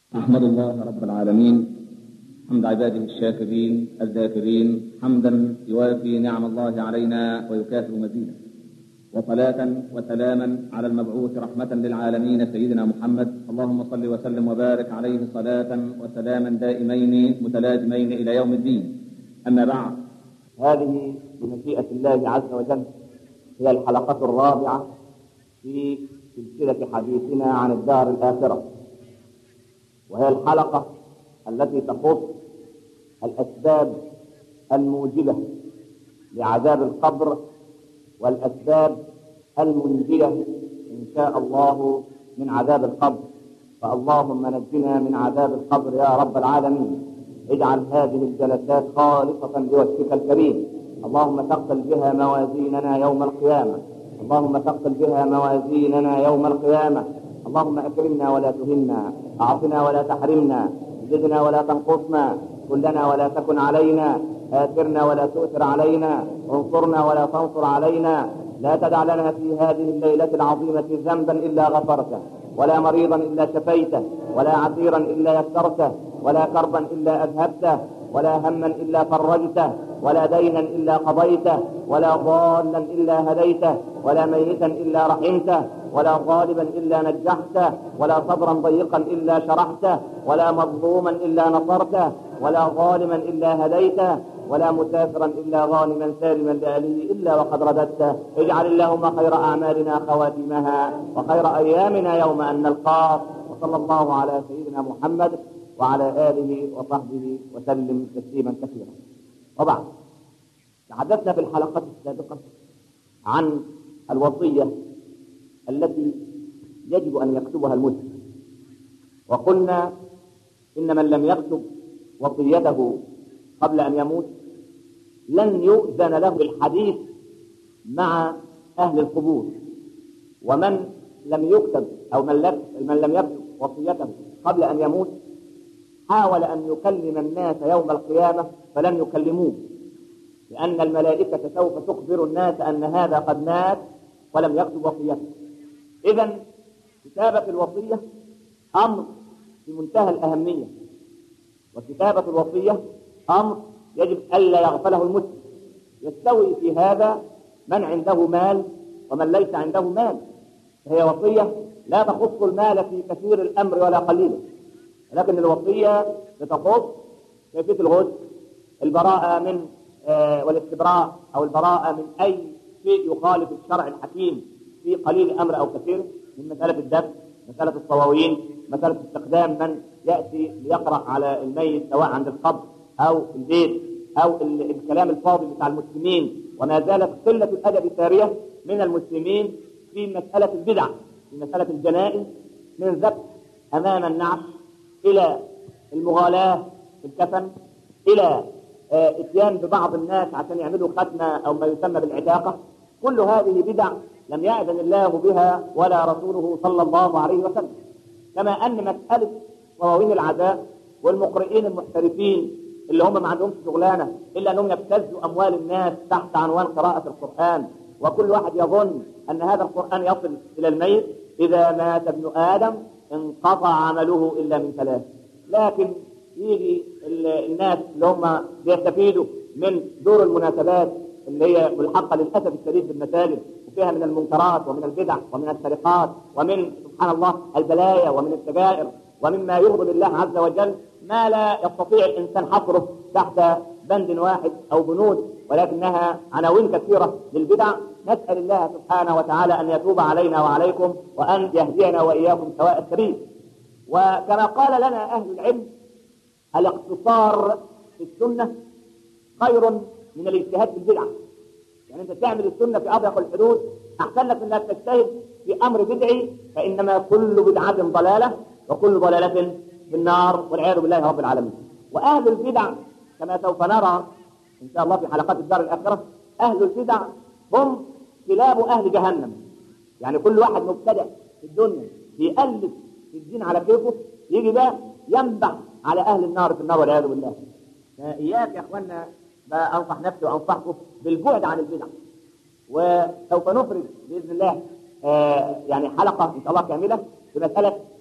أحمد الله رب العالمين حمد عباده الشاكرين الذاكرين حمدا يوافي نعم الله علينا ويكافئ مزيدا وصلاة وسلاما على المبعوث رحمة للعالمين سيدنا محمد اللهم صل وسلم وبارك عليه صلاة وسلاما دائمين متلازمين إلى يوم الدين أما بعد هذه بمشيئة الله عز وجل هي الحلقة الرابعة في سلسلة حديثنا عن الدار الآخرة وهي الحلقة التي تخص الأسباب الموجبة لعذاب القبر والأسباب المنجية إن شاء الله من عذاب القبر فاللهم نجنا من عذاب القبر يا رب العالمين اجعل هذه الجلسات خالصة لوجهك الكريم اللهم ثقل بها موازيننا يوم القيامة اللهم ثقل بها موازيننا يوم القيامة اللهم أكرمنا ولا تهنا أعطنا ولا تحرمنا زدنا ولا تنقصنا كلنا ولا تكن علينا آثرنا ولا تؤثر علينا انصرنا ولا تنصر علينا لا تدع لنا في هذه الليلة العظيمة ذنبا إلا غفرته ولا مريضا إلا شفيته ولا عسيرا إلا يسرته ولا كربا إلا أذهبته ولا هما إلا فرجته ولا دينا إلا قضيته ولا ضالا إلا هديته ولا ميتا إلا رحمته ولا ظالما إلا نجحته ولا صدرا ضيقا إلا شرحته ولا مظلوما إلا نصرته ولا ظالما إلا هديته ولا مسافرا إلا غانما سالما لأهله إلا وقد رددته اجعل اللهم خير أعمالنا خواتمها وخير أيامنا يوم أن نلقاك وصلى الله على سيدنا محمد وعلى آله وصحبه وسلم تسليما كثيرا وبعد تحدثنا في الحلقة السابقة عن الوصية التي يجب أن يكتبها المسلم وقلنا إن من لم يكتب وصيته قبل أن يموت لن يؤذن له بالحديث مع أهل القبور ومن لم يكتب أو من لم, من لم يكتب وصيته قبل أن يموت حاول أن يكلم الناس يوم القيامة فلن يكلموه لأن الملائكة سوف تخبر الناس أن هذا قد مات ولم يكتب وصيته إذا كتابة الوصية أمر في منتهى الأهمية وكتابة الوصية أمر يجب ألا يغفله المسلم يستوي في هذا من عنده مال ومن ليس عنده مال فهي وصية لا تخص المال في كثير الأمر ولا قليله ولكن الوصية بتخص كيفية الغسل البراءة من آه والاستبراء أو البراءة من أي شيء يخالف الشرع الحكيم في قليل أمر أو كثير من مسألة الدم مسألة الصواوين مسألة استخدام من يأتي ليقرأ على الميت سواء عند القبر أو في البيت أو الكلام الفاضي بتاع المسلمين وما زالت قلة الأدب سارية من المسلمين في مسألة البدع في مسألة الجنائز من الذبح أمام النعش إلى المغالاة في الكفن إلى اتيان ببعض الناس عشان يعملوا ختمة أو ما يسمى بالعتاقة كل هذه بدع لم يأذن الله بها ولا رسوله صلى الله عليه وسلم كما أن مسألة صواوين العزاء والمقرئين المحترفين اللي هم ما عندهمش شغلانة إلا أنهم يبتزوا أموال الناس تحت عنوان قراءة القرآن وكل واحد يظن أن هذا القرآن يصل إلى الميت إذا مات ابن آدم انقطع عمله إلا من ثلاث لكن يجي الناس اللي هم بيستفيدوا من دور المناسبات اللي هي ملحقة للأسف الشديد بالمساجد وفيها من المنكرات ومن البدع ومن السرقات ومن سبحان الله البلايا ومن السجائر ومما يغضب الله عز وجل ما لا يستطيع الإنسان حصره تحت بند واحد أو بنود ولكنها عناوين كثيرة للبدع نسأل الله سبحانه وتعالى أن يتوب علينا وعليكم وأن يهدينا وإياكم سواء السبيل وكما قال لنا أهل العلم الاقتصار في السنة خير من الاجتهاد في البدعة يعني أنت تعمل السنة في أضيق الحدود أحسن لك أنك تجتهد في أمر بدعي فإنما كل بدعة ضلالة وكل ضلالة في النار والعياذ بالله رب العالمين وأهل البدع كما سوف نرى إن شاء الله في حلقات الدار الآخرة أهل البدع هم كلاب أهل جهنم يعني كل واحد مبتدع في الدنيا بيألف في الدين على كيفه يجي بقى ينبح على أهل النار في النار والعياذ بالله فإياك يا أخوانا بقى أنصح نفسي وأنصحكم بالبعد عن البدع وسوف نخرج بإذن الله آه يعني حلقة إن شاء الله كاملة في مسألة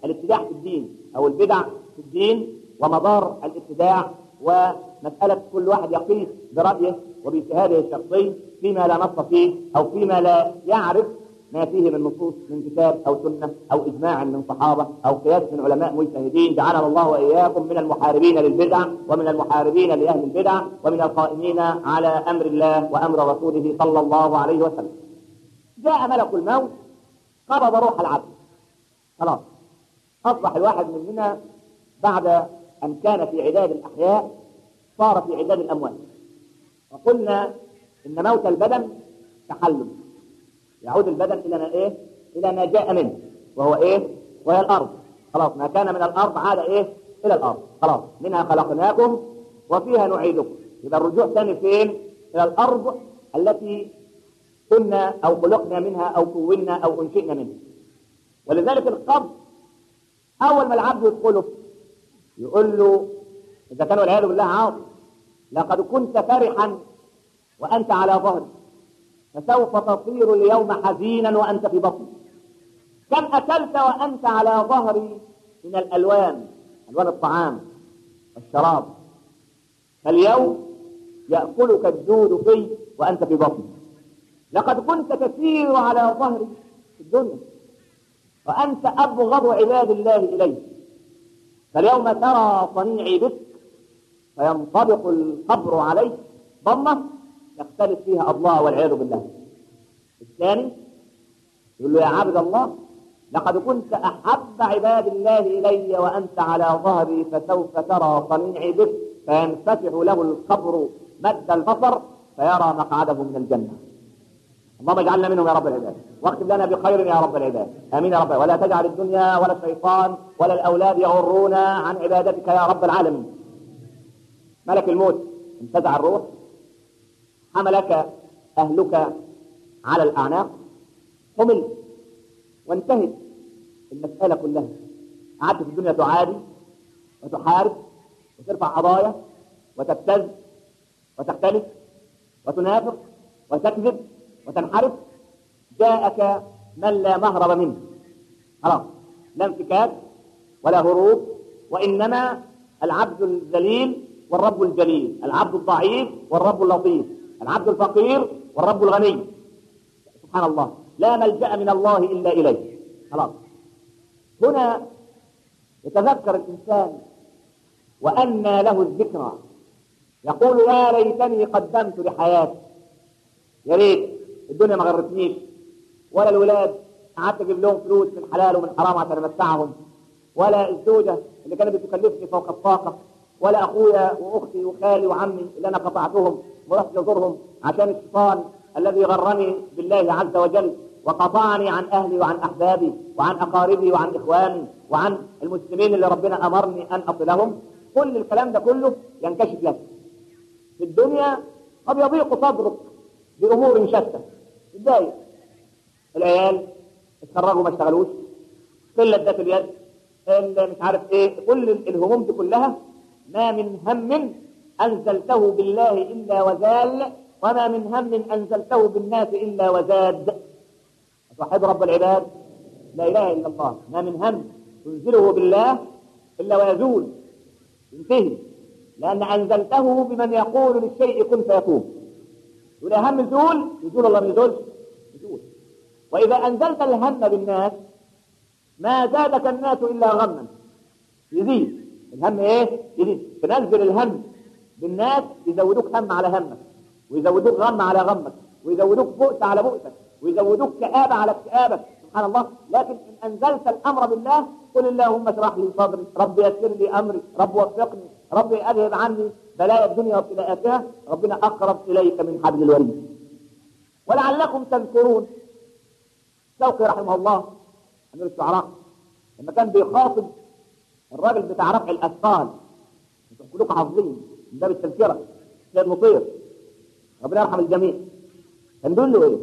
الابتداع في الدين او البدع في الدين ومدار الابتداع ومسألة كل واحد يقيس برأيه وباجتهاده الشخصي فيما لا نص فيه او فيما لا يعرف ما فيه من نصوص من كتاب او سنه او اجماع من صحابه او قياس من علماء مجتهدين جعلنا الله واياكم من المحاربين للبدع ومن المحاربين لاهل البدع ومن القائمين على امر الله وامر رسوله صلى الله عليه وسلم. جاء ملك الموت قبض روح العبد. خلاص اصبح الواحد مننا بعد ان كان في عداد الاحياء صار في عداد الاموات. وقلنا ان موت البدن تحلل يعود البدن الى ما ايه الى ما جاء منه وهو ايه وهي الارض خلاص ما كان من الارض عاد ايه الى الارض خلاص منها خلقناكم وفيها نعيدكم يبقى الرجوع ثاني فين الى الارض التي كنا او خلقنا منها او كونا او انشئنا منها ولذلك القبر اول ما العبد يدخله يقول له اذا كان والعياذ بالله عاصي لقد كنت فرحا وانت على ظهري فسوف تصير اليوم حزينا وأنت في بطني كم أكلت وأنت على ظهري من الألوان ألوان الطعام والشراب فاليوم يأكلك الدود في وأنت في بطني لقد كنت تسير على ظهري في الدنيا وأنت أبغض عباد الله إلي فاليوم ترى صنيعي بك فينطبق القبر عليك ضمه يختلف فيها الله والعياذ بالله الثاني يقول له يا عبد الله لقد كنت أحب عباد الله إلي وأنت على ظهري فسوف ترى صنيعي بك فينفتح له القبر مد البصر فيرى مقعده من الجنة اللهم اجعلنا منهم يا رب العباد واختم لنا بخير يا رب العباد امين يا رب ولا تجعل الدنيا ولا الشيطان ولا الاولاد يغرونا عن عبادتك يا رب العالمين ملك الموت انتزع الروح حملك أهلك على الأعناق حمل وانتهت المسألة كلها قعدت في الدنيا تعادي وتحارب وترفع قضايا وتبتز وتختلف وتنافق وتكذب وتنحرف جاءك من لا مهرب منه خلاص لا انفكاك ولا هروب وإنما العبد الذليل والرب الجليل العبد الضعيف والرب اللطيف العبد الفقير والرب الغني سبحان الله لا ملجأ من الله إلا إليه خلاص هنا يتذكر الإنسان وأنى له الذكرى يقول يا ليتني قدمت لحياتي يا ريت الدنيا ما غرتنيش ولا الولاد قعدت اجيب لهم فلوس من حلال ومن حرام عشان امتعهم ولا الزوجه اللي كانت بتكلفني فوق الطاقه ولا اخويا واختي وخالي وعمي اللي انا قطعتهم ورحت ازورهم عشان الشيطان الذي غرني بالله عز وجل وقطعني عن اهلي وعن احبابي وعن اقاربي وعن اخواني وعن المسلمين اللي ربنا امرني ان اصلهم كل الكلام ده كله ينكشف لك في الدنيا قد يضيق صدرك بامور شتى تضايق العيال اتخرجوا ما اشتغلوش قله ذات اليد اللي مش عارف ايه كل الهموم دي كلها ما من هم انزلته بالله الا وزال وما من هم انزلته بالناس الا وزاد توحد رب العباد لا اله الا الله ما من هم تنزله بالله الا ويزول ينتهي لان انزلته بمن يقول للشيء كن فيكون ولا هم يزول يزول الله ما يزولش يزول واذا انزلت الهم بالناس ما زادك الناس الا غما يزيد الهم ايه يزيد تنزل الهم بالناس يزودوك هم على همك ويزودوك غم على غمك ويزودوك بؤس على بؤسك ويزودوك كآبة على اكتئابك سبحان الله لكن إن أنزلت الأمر بالله قل اللهم اشرح لي صدري ربي يسر لي أمري رب وفقني ربي أذهب عني بلايا الدنيا وابتلاءاتها ربنا أقرب إليك من حبل الوريد ولعلكم تذكرون شوقي رحمه الله أمير الشعراء لما كان بيخاطب الراجل بتاع رفع الأثقال انتم كلكم حافظين من باب التذكرة سيد مطير ربنا يرحم الجميع كان بيقول له ايه؟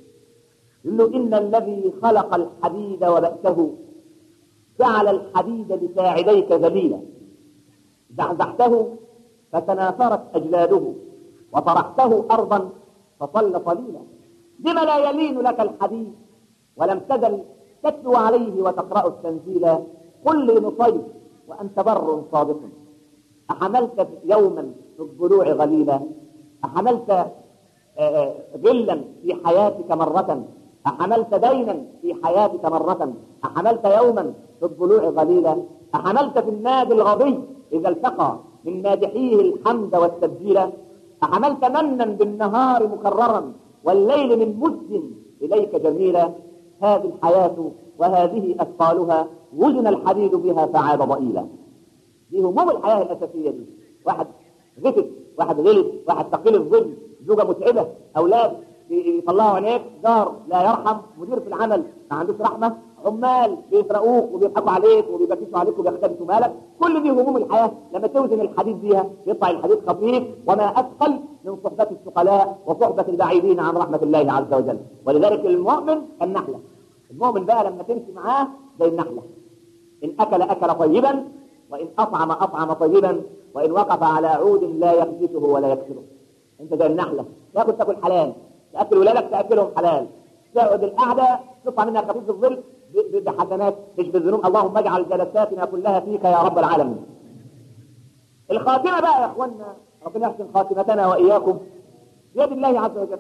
يقول له ان الذي خلق الحديد وبأسه جعل الحديد لساعديك ذليلا زحزحته فتناثرت اجلاده وطرحته ارضا فصل صليلا لم لا يلين لك الحديد ولم تزل تتلو عليه وتقرا التنزيل قل لي نصيب وأنت بر صادق أحملت يوما في الضلوع غليلا أحملت آه، غلا في حياتك مرة أحملت دينا في حياتك مرة أحملت يوما في الضلوع غليلا أحملت في النادي الغبي إذا التقى من مادحيه الحمد والتبجيل أحملت منا بالنهار مكررا والليل من مد إليك جميلا هذه الحياة وهذه أثقالها وزن الحديد بها فعاد ضئيلا دي هموم الحياة الأساسية دي واحد غفت واحد غلط واحد ثقيل الظل زوجة متعبة أولاد يطلعوا عينيك جار لا يرحم مدير في العمل ما عندوش رحمة عمال بيسرقوك وبيضحكوا عليك وبيبكسوا عليك وبيختلسوا مالك كل دي هموم الحياة لما توزن الحديد بيها يطلع الحديد خفيف وما أثقل من صحبة الثقلاء وصحبة البعيدين عن رحمة الله عز وجل ولذلك المؤمن كالنحلة المؤمن بقى لما تمشي معاه زي النحلة إن أكل أكل طيبا وإن أطعم أطعم طيبا وإن وقف على عود لا يخدشه ولا يكسره أنت زي النحلة تاكل تاكل حلال تاكل ولادك تاكلهم حلال تقعد القعدة تطلع منها خفيف الظل بحسنات مش بالذنوب اللهم اجعل جلساتنا كلها فيك يا رب العالمين الخاتمة بقى يا اخوانا ربنا يحسن خاتمتنا واياكم بيد الله عز وجل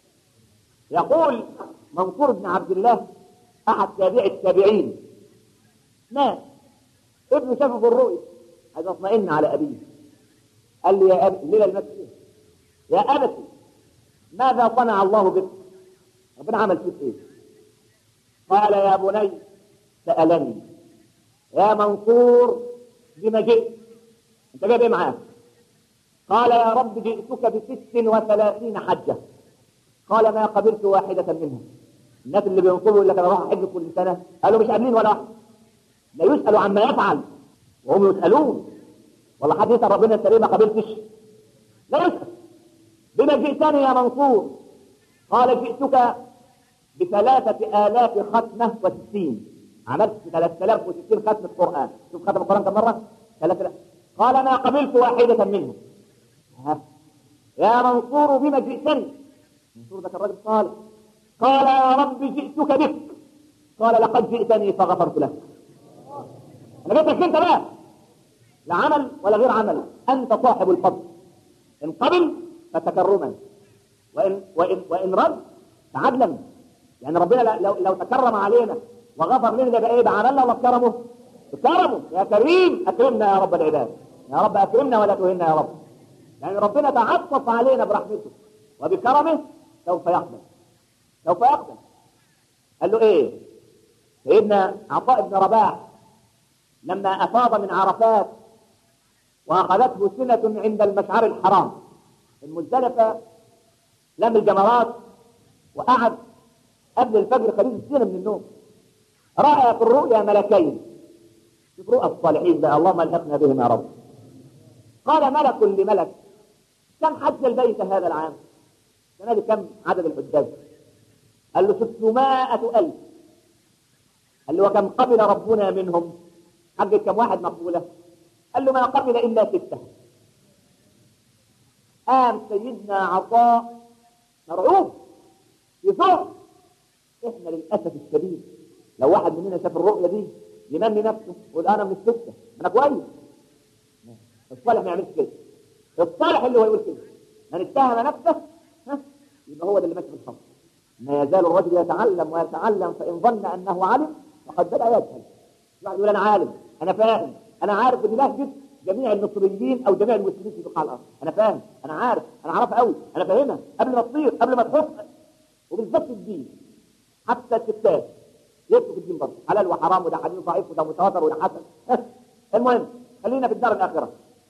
يقول منصور بن عبد الله احد تابع التابعين مات ابنه شافه في الرؤيا عايز اطمئن على ابيه قال لي يا ابي الليله المسجد يا ابتي ماذا صنع الله بك ربنا عمل فيك ايه قال يا بني سألني يا منصور بما جئت انت جايب ايه معاك قال يا رب جئتك بست وثلاثين حجة قال ما قبلت واحدة منها الناس اللي بينصروا يقول لك انا اروح احج كل سنة قالوا مش قابلين ولا واحد لا يسألوا عما يفعل وهم يسألون والله حد يسأل ربنا انت ليه ما قبلتش لا يسأل بما جئتني يا منصور قال جئتك بثلاثة آلاف ختمة وستين عملت ثلاثة آلاف وستين ختمة قرآن شوف ختم القرآن كم مرة ثلاثة قال ما قبلت واحدة منها ها. يا منصور بما جئتني منصور ده كان راجل صالح قال يا رب جئتك بك قال لقد جئتني فغفرت لك انا جيتك انت بقى لا عمل ولا غير عمل انت صاحب الفضل ان قبل فتكرما وان وان وان رد تعدلا يعني ربنا لو لو تكرم علينا وغفر لنا ده ايه بعملنا ولا بكرمه؟ بكرمه يا كريم اكرمنا يا رب العباد يا رب اكرمنا ولا تهنا يا رب يعني ربنا تعطف علينا برحمته وبكرمه سوف يقبل سوف يقبل قال له ايه سيدنا عطاء بن رباح لما افاض من عرفات واخذته سنه عند المشعر الحرام المزدلفه لم الجمرات وقعد قبل الفجر قليل السنة من النوم رأى في الرؤيا ملكين شوف رؤى الصالحين بقى اللهم الحقنا بهم يا رب قال ملك لملك كم حج البيت هذا العام السنة دي كم عدد الحجاج قال له 600 ألف قال له وكم قبل ربنا منهم حج كم واحد مقبولة قال له ما قبل إلا ستة قام سيدنا عطاء مرعوب يفوق احنا للاسف الشديد لو واحد مننا شاف الرؤيه دي ينمي نفسه يقول انا من السته انا كويس الصالح ما يعملش كده الصالح اللي هو يقول كده من اتهم نفسه ها يبقى هو ده اللي ماشي في الخط ما يزال الرجل يتعلم ويتعلم فان ظن انه علم فقد بدا يجهل واحد يقول انا عالم انا فاهم انا عارف ان لهجه جميع المصريين او جميع المسلمين في بقاع الارض انا فاهم انا عارف انا عارفها قوي انا فاهمها قبل ما تطير قبل ما تحط وبالذات الدين حتى الستات يكتب الدين برضه حلال وحرام وده حديث ضعيف وده متواتر وده حسن المهم خلينا في الدار الاخره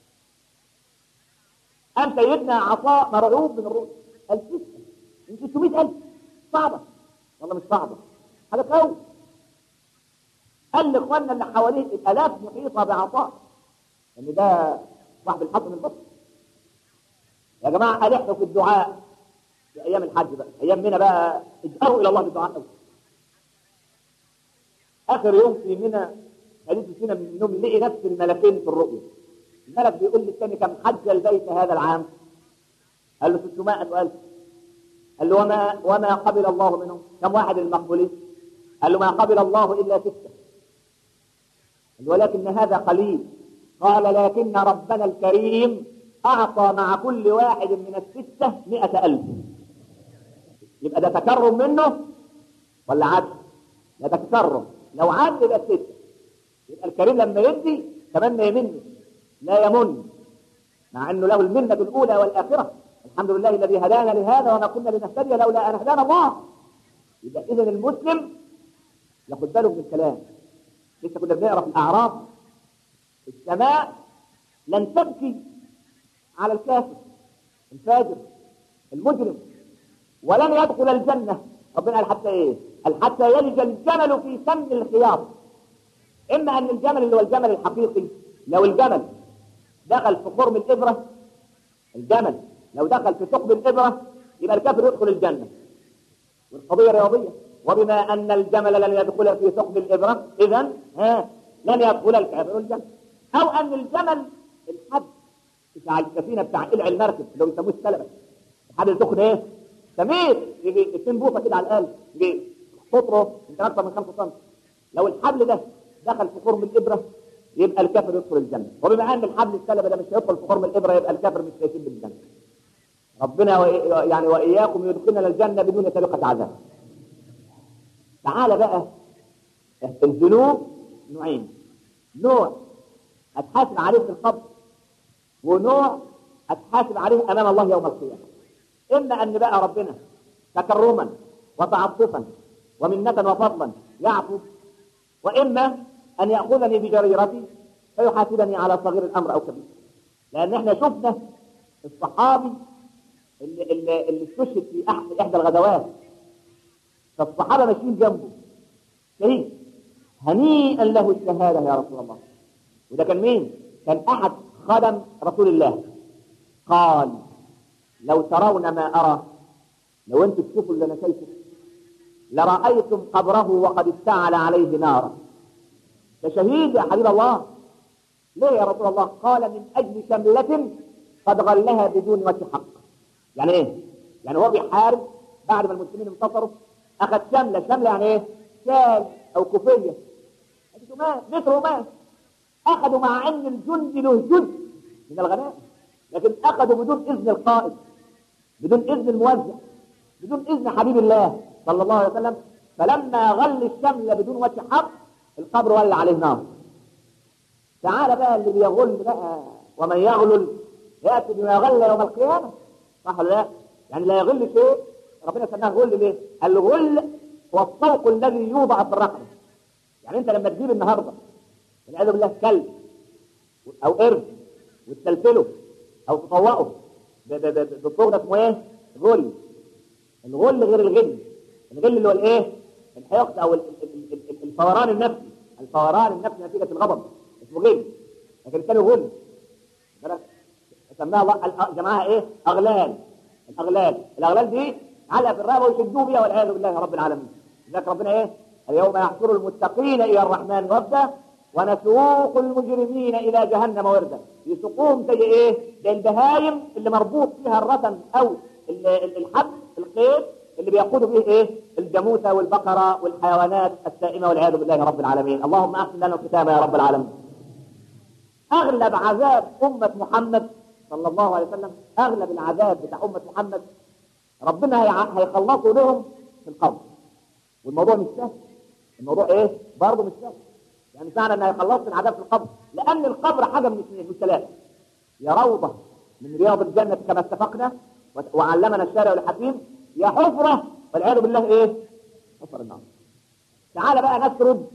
قام سيدنا عطاء مرعوب من الرؤيا قال ستة من 600000 صعبة والله مش صعبة حاجة قوي قال لاخواننا اللي حواليه الالاف محيطة بعطاء ان ده صاحب الحق من البطن يا جماعة ألحوا في الدعاء في ايام الحج بقى ايام منى بقى اجأروا الى الله بالدعاء قوي اخر يوم في منى خليفه سنه من النوم لقي نفس الملكين في الرؤيا الملك بيقول للثاني كم حج البيت هذا العام قال له 600 ألف قال له وما وما قبل الله منهم كم واحد المقبولين قال له ما قبل الله الا سته ولكن هذا قليل قال لكن ربنا الكريم أعطى مع كل واحد من الستة مئة ألف يبقى ده تكرم منه ولا عدل لا ده تكرم لو عدل يبقى الستة يبقى الكريم لما يدي كمان ما يمن لا يمن مع انه له المنة الاولى والاخرة الحمد لله الذي هدانا لهذا وما كنا لنهتدي لولا ان هدانا الله يبقى اذا المسلم ياخد باله من الكلام لسه كنا بنقرا في الاعراف السماء لن تبكي على الكافر الفاجر المجرم ولن يدخل الجنة ربنا قال حتى ايه قال حتى يلج الجمل في سم الخياط اما ان الجمل اللي هو الجمل الحقيقي لو الجمل دخل في خرم الابرة الجمل لو دخل في ثقب الابرة يبقى الكافر يدخل الجنة والقضية رياضية وبما ان الجمل لن يدخل في ثقب الابرة اذا ها لن يدخل الكافر الجنة او ان الجمل الحد بتاع السفينه بتاع قلع المركب اللي هو بيسموه السلبه الحد اللي تاخد ايه؟ سمير يجي اتنين بوصه كده على الاقل يجي قطره يمكن اكثر من 5 سم لو الحبل ده دخل في خرم الابره يبقى الكافر يدخل الجنه وبما ان الحبل السلبه ده مش هيدخل في خرم الابره يبقى الكافر مش هيسيب بالجنه ربنا وإي... يعني واياكم يدخلنا الجنه بدون سابقه عذاب تعال بقى الذنوب نوعين نوع هتحاسب عليه في القبر ونوع هتحاسب عليه امام الله يوم القيامه اما ان بقى ربنا تكرما وتعطفا ومنة وفضلا يعفو واما ان ياخذني بجريرتي فيحاسبني على صغير الامر او كبير لان احنا شفنا الصحابي اللي اللي, اللي استشهد في أح- احدى الغزوات فالصحابه ماشيين جنبه شهيد هنيئا له الشهاده يا رسول الله وده كان مين؟ كان احد خدم رسول الله قال لو ترون ما ارى لو انتم تشوفوا اللي انا شايفه لرايتم قبره وقد اشتعل عليه نارا ده شهيد يا حبيب الله ليه يا رسول الله قال من اجل شمله قد غلها بدون وجه حق يعني ايه يعني هو بيحارب بعد ما المسلمين انتصروا اخذ شمله شمله يعني ايه شال او كوفيه اديته مات متر ومات اخذوا مع ان الجند له جزء من الغنائم لكن اخذوا بدون اذن القائد بدون اذن الموزع بدون اذن حبيب الله صلى الله عليه وسلم فلما غل الشمل بدون وجه حق القبر ولع عليه نار تعال بقى اللي بيغل بقى ومن يغلل ياتي بما يغل يوم القيامه صح ولا لا؟ يعني لا يغل شيء ربنا سماه غل ليه؟ الغل هو الطوق الذي يوضع في الرقبه يعني انت لما تجيب النهارده والعياذ بالله كلب او قرد وتسلسله او تطوقه ب- ب- ب- بالطوق ده اسمه ايه؟ غل الغل غير الغل الغل اللي هو الايه؟ الحقد او ال- ال- ال- ال- الفوران النفسي الفوران النفسي نتيجه الغضب اسمه غل لكن الثاني غل بالك؟ سماها الله الأ- جماعها ايه؟ اغلال الاغلال الاغلال دي علق في الرقبه ويشدوه بيها والعياذ بالله رب العالمين لذلك ربنا ايه؟ اليوم يحشر المتقين الى الرحمن وفدا ونسوق المجرمين الى جهنم وردا يسوقوهم زي ايه؟ زي البهايم اللي مربوط فيها الرسم او ال- ال- الحبل القيد اللي بيقودوا به ايه؟ الجاموسه والبقره والحيوانات السائمه والعياذ بالله رب العالمين، اللهم احسن لنا الختام يا رب العالمين. اغلب عذاب امه محمد صلى الله عليه وسلم اغلب العذاب بتاع امه محمد ربنا هيع- هيخلصوا لهم في القبر والموضوع مش سهل الموضوع ايه برضه مش سهل يعني مش معنى ان هيخلصوا العذاب في القبر لان القبر حاجه من اثنين مش ثلاثه يا روضه من رياض الجنه كما اتفقنا و- وعلمنا الشارع الحكيم يا حفره والعياذ بالله ايه حفر النار تعال بقى نسرد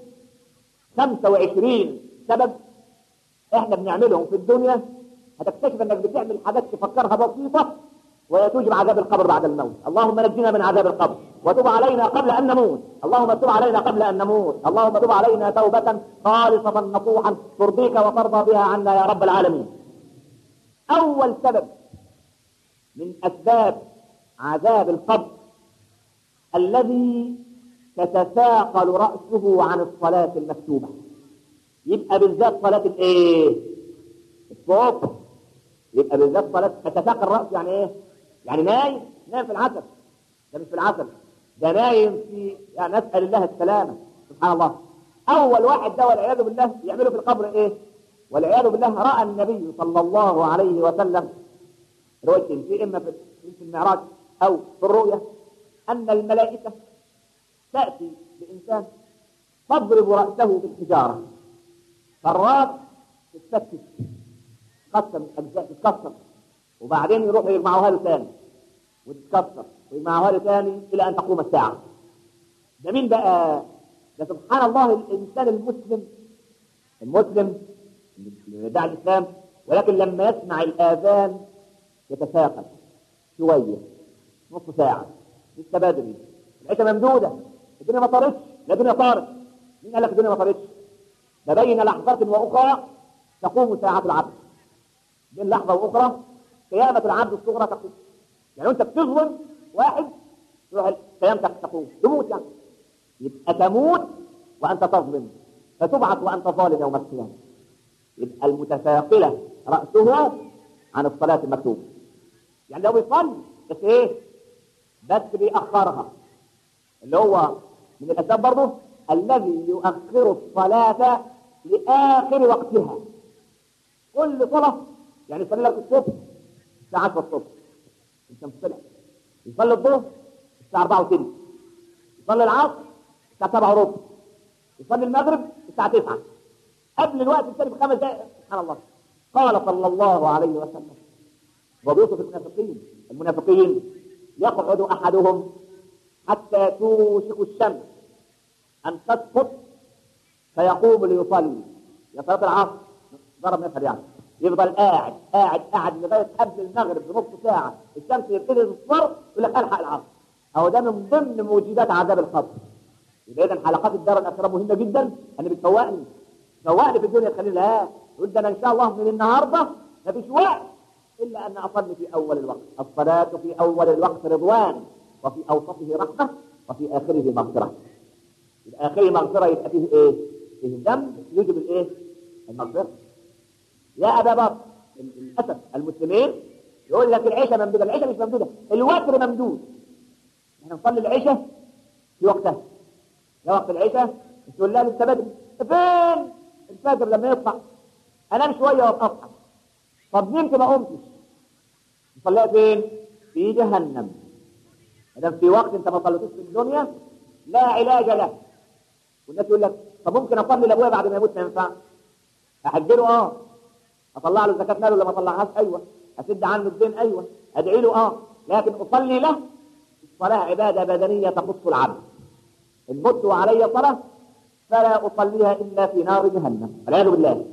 25 سبب احنا بنعملهم في الدنيا هتكتشف انك بتعمل حاجات تفكرها بسيطة وتوجب عذاب القبر بعد الموت اللهم نجنا من عذاب القبر وتب علينا قبل ان نموت اللهم تب علينا قبل ان نموت اللهم تب علينا توبة خالصة نصوحا ترضيك وترضى بها عنا يا رب العالمين اول سبب من اسباب عذاب القبر الذي تتثاقل رأسه عن الصلاة المكتوبة يبقى بالذات صلاة الايه؟ الصبح يبقى بالذات صلاة تتثاقل الرأس يعني ايه؟ يعني نايم نايم في العسل ده مش في العسل ده نايم في يعني نسأل الله السلامة سبحان الله اول واحد ده والعياذ بالله يعمله في القبر ايه والعياذ بالله راى النبي صلى الله عليه وسلم روايتين في اما في المعراج او في الرؤيا ان الملائكه تاتي بانسان تضرب راسه بالحجاره فالراس تتفتت تتقسم اجزاء تتكسر وبعدين يروحوا يجمعوها له ثاني وتتكسر ويجمعوها له ثاني الى ان تقوم الساعه ده مين بقى ده سبحان الله الانسان المسلم المسلم اللي يدعي الاسلام ولكن لما يسمع الاذان يتثاقل شويه نص ساعه لسه بدري العشاء ممدوده الدنيا ما طارتش لا الدنيا طارت مين قال لك الدنيا ما طارتش ده بين لحظات واخرى تقوم ساعه العبد بين لحظه واخرى قيامه العبد الصغرى تقوم يعني انت بتظلم واحد تروح قيامتك تقوم تموت يعني يبقى تموت وانت تظلم فتبعث وانت ظالم يوم القيامه يبقى المتثاقله راسه عن الصلاه المكتوبه يعني لو بيصلي بس ايه بس بيأخرها اللي هو من الاسباب برضه الذي يؤخر الصلاه لاخر وقتها كل صلاه يعني يصلي لك الصبح الساعه 10 الصبح الشمس طلعت يصلي الظهر الساعه 4 وثلث يصلي العصر الساعه 7 وربع يصلي المغرب الساعه 9 قبل الوقت الثاني بخمس دقائق سبحان الله قال صلى الله عليه وسلم وبيوصف المنافقين المنافقين يقعد احدهم حتى توشك الشمس ان تسقط فيقوم ليصلي يا صلاه العصر ضرب مثل يعني يفضل قاعد قاعد قاعد لغايه قبل المغرب بنص ساعه الشمس يبتدي تصفر يقول لك الحق العصر اهو ده من ضمن موجودات عذاب القبر يبقى اذا حلقات الدار الاخره مهمه جدا انا بتفوقني تفوقني في الدنيا تخليني لا تقول ده انا ان شاء الله من النهارده ما فيش وقت الا ان اصلي في اول الوقت الصلاه في اول الوقت رضوان وفي اوسطه رحمه وفي اخره مغفره يبقى اخره مغفره يبقى فيه ايه؟ فيه ذنب يجب الايه؟ المغفره يا ابا بكر للاسف المسلمين يقول لك العشاء ممدوده العشاء مش ممدوده الوتر ممدود احنا نصلي العشاء في وقتها يا وقت العشاء تقول لا لسه بدري فين الفجر لما يطلع انام شويه وابقى طب نمت ما قمتش نصليها فين في جهنم ما في وقت انت ما صليتوش في الدنيا لا علاج له والناس يقول لك طب ممكن اصلي لابويا بعد ما يموت ما ينفعش احجله اه اطلع له زكاه ماله ولا ما اطلعهاش ايوه اسد عنه الدين ايوه ادعي له اه لكن اصلي له الصلاه عباده بدنيه تخص العبد ان مت وعلي صلاه فلا اصليها الا في نار جهنم والعياذ بالله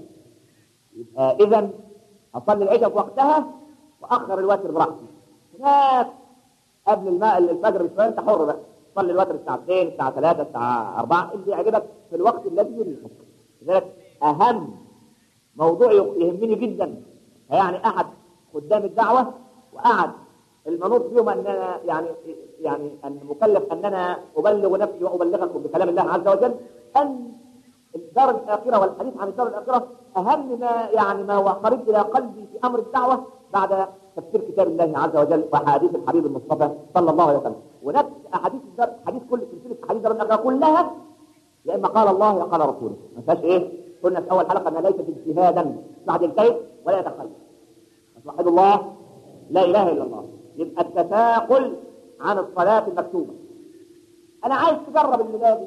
يبقى اذا اصلي العشاء في وقتها واخر الوتر براحتي هناك قبل الماء الفجر بشويه انت حر بقى صلي الوتر الساعه 2 الساعه 3 الساعه 4 اللي يعجبك في الوقت الذي يريحك لذلك اهم موضوع يهمني جدا يعني احد خدام الدعوه وقعد المنوط فيهم اننا يعني يعني المكلف اننا ابلغ نفسي وابلغكم بكلام الله عز وجل ان الدار الاخره والحديث عن الدار الاخره اهم ما يعني ما هو قريب الى قلبي في امر الدعوه بعد تفسير كتاب الله عز وجل واحاديث الحبيب المصطفى صلى الله عليه وسلم ونفس احاديث الدار حديث كل سلسله احاديث الدار الاخره كلها يا اما قال الله يا قال رسوله ما فيهاش ايه قلنا في اول حلقه انها ليست اجتهادا بعد الكيف ولا يتخلف توحد الله لا اله الا الله يبقى التثاقل عن الصلاه المكتوبه انا عايز تجرب الليله دي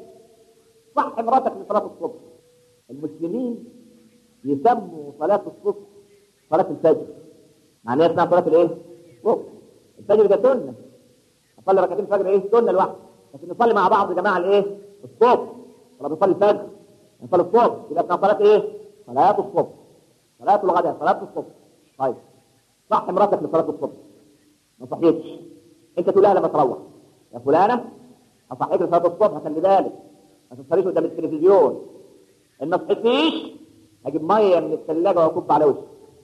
صح مراتك لصلاه الصبح المسلمين يسموا صلاه الصبح صلاه الفجر معناها اسمها صلاه الايه؟ الصبح الفجر ده سنه اصلي ركعتين الفجر ايه؟ سنه لوحده لكن نصلي مع بعض يا جماعه الايه؟ الصبح ولا بنصلي الفجر نصلي الصبح يبقى اسمها صلاه ايه؟ صلاه الصبح صلاه الغداء صلاه الصبح طيب صح مراتك لصلاه الصبح ما صحيتش انت تقول لها لما تروح يا فلانه اصحيك لصلاه الصبح خلي بالك ما تصليش قدام التلفزيون ان ما صحيتيش هجيب ميه من الثلاجه واكب على وشك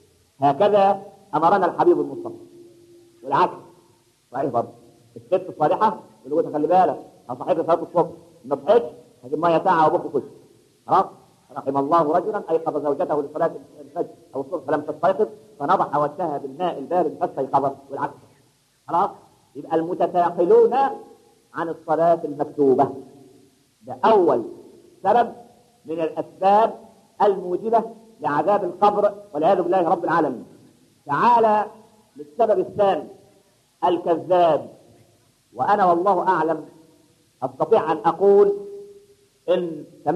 هكذا امرنا الحبيب المصطفى والعكس صحيح برضه الست الصالحه تقول له خلي بالك هصحيك لصلاه الصبح ما صحيتش هجيب ميه ساعه وابخ وشك خلاص رحم الله رجلا ايقظ زوجته لصلاه الفجر او الصبح فلم تستيقظ فنضح وجهها بالماء البارد فاستيقظت والعكس خلاص يبقى المتثاقلون عن الصلاه المكتوبه ده اول سبب من الاسباب الموجبه لعذاب القبر والعياذ بالله رب العالمين تعالى للسبب الثاني الكذاب وانا والله اعلم استطيع ان اقول ان 98%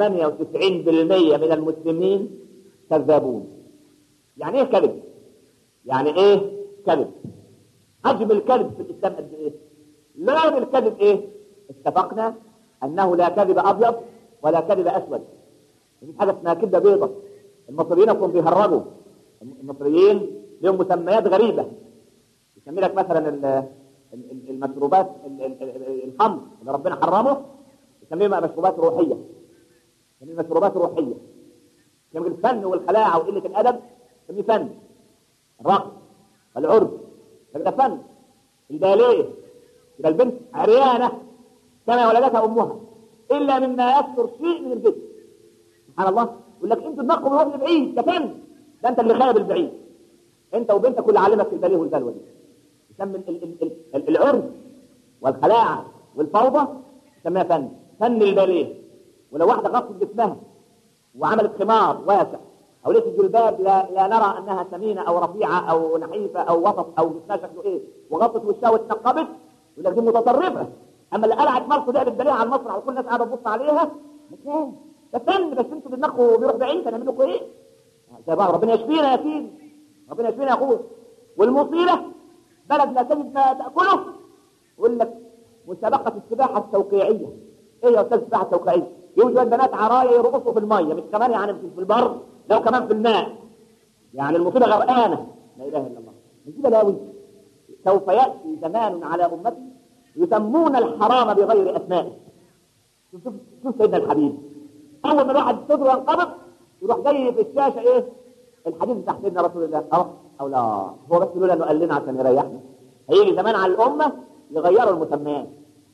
من المسلمين كذابون يعني ايه كذب يعني ايه كذب حجم الكذب في الاسلام قد ايه لون الكذب ايه اتفقنا انه لا كذب ابيض ولا كذب اسود مفيش حاجه اسمها كذبه بيضه المصريين يكونوا بيهرجوا المصريين لهم مسميات غريبه يسمي لك مثلا ال- ال- المشروبات ال- ال- ال- الخمر اللي ربنا حرمه يسميها مشروبات روحيه يسميها مشروبات روحيه يسمي الفن والخلاعه وقله الادب يسميه فن الرقص والعرف ده فن الباليه يبقى البنت عريانه كما ولدتها امها الا مما يستر شيء من الجسم سبحان الله يقول لك انتوا دماغكم روح لبعيد ده فن ده انت اللي خايب البعيد انت وبنتك اللي علمك الباليه والبلوه دي يسمى ال- ال- ال- ال- العرف والخلاعه والفوضى يسميها فن فن الباليه ولو واحده غطت جسمها وعملت خمار واسع او ليس الجلباب لا, لا نرى انها سمينه او رفيعه او نحيفه او وسط او جسمها شكله ايه وغطت وشها واتنقبت يقول لك دي متطرفه اما اللي قلعت ملص ده بالدليل على المسرح وكل الناس قاعده تبص عليها ده ده فن بس انتوا دماغكم بيروح بعيد هنعمل لكم ايه؟ زي بعض ربنا يشفينا يا سيدي ربنا يشفينا يا اخويا والمصيبه بلد لا تجد ما تاكله يقول لك مسابقه السباحه التوقيعيه ايه يا استاذ السباحه التوقيعيه؟ يوجد بنات عرايا يرقصوا في الميه مش كمان يعني في البر لو كمان في الماء يعني المصيبه غرقانه لا اله الا الله مصيبه لاوي سوف ياتي زمان على امتي يسمون الحرام بغير اسمائه شوف شوف شوف سيدنا الحبيب اول ما الواحد صدره ينقبض يروح جاي في الشاشه ايه الحديث بتاع سيدنا رسول الله اه او لا هو بس لولا انه قال لنا عشان يريحنا هيجي زمان على الامه يغيروا المسميات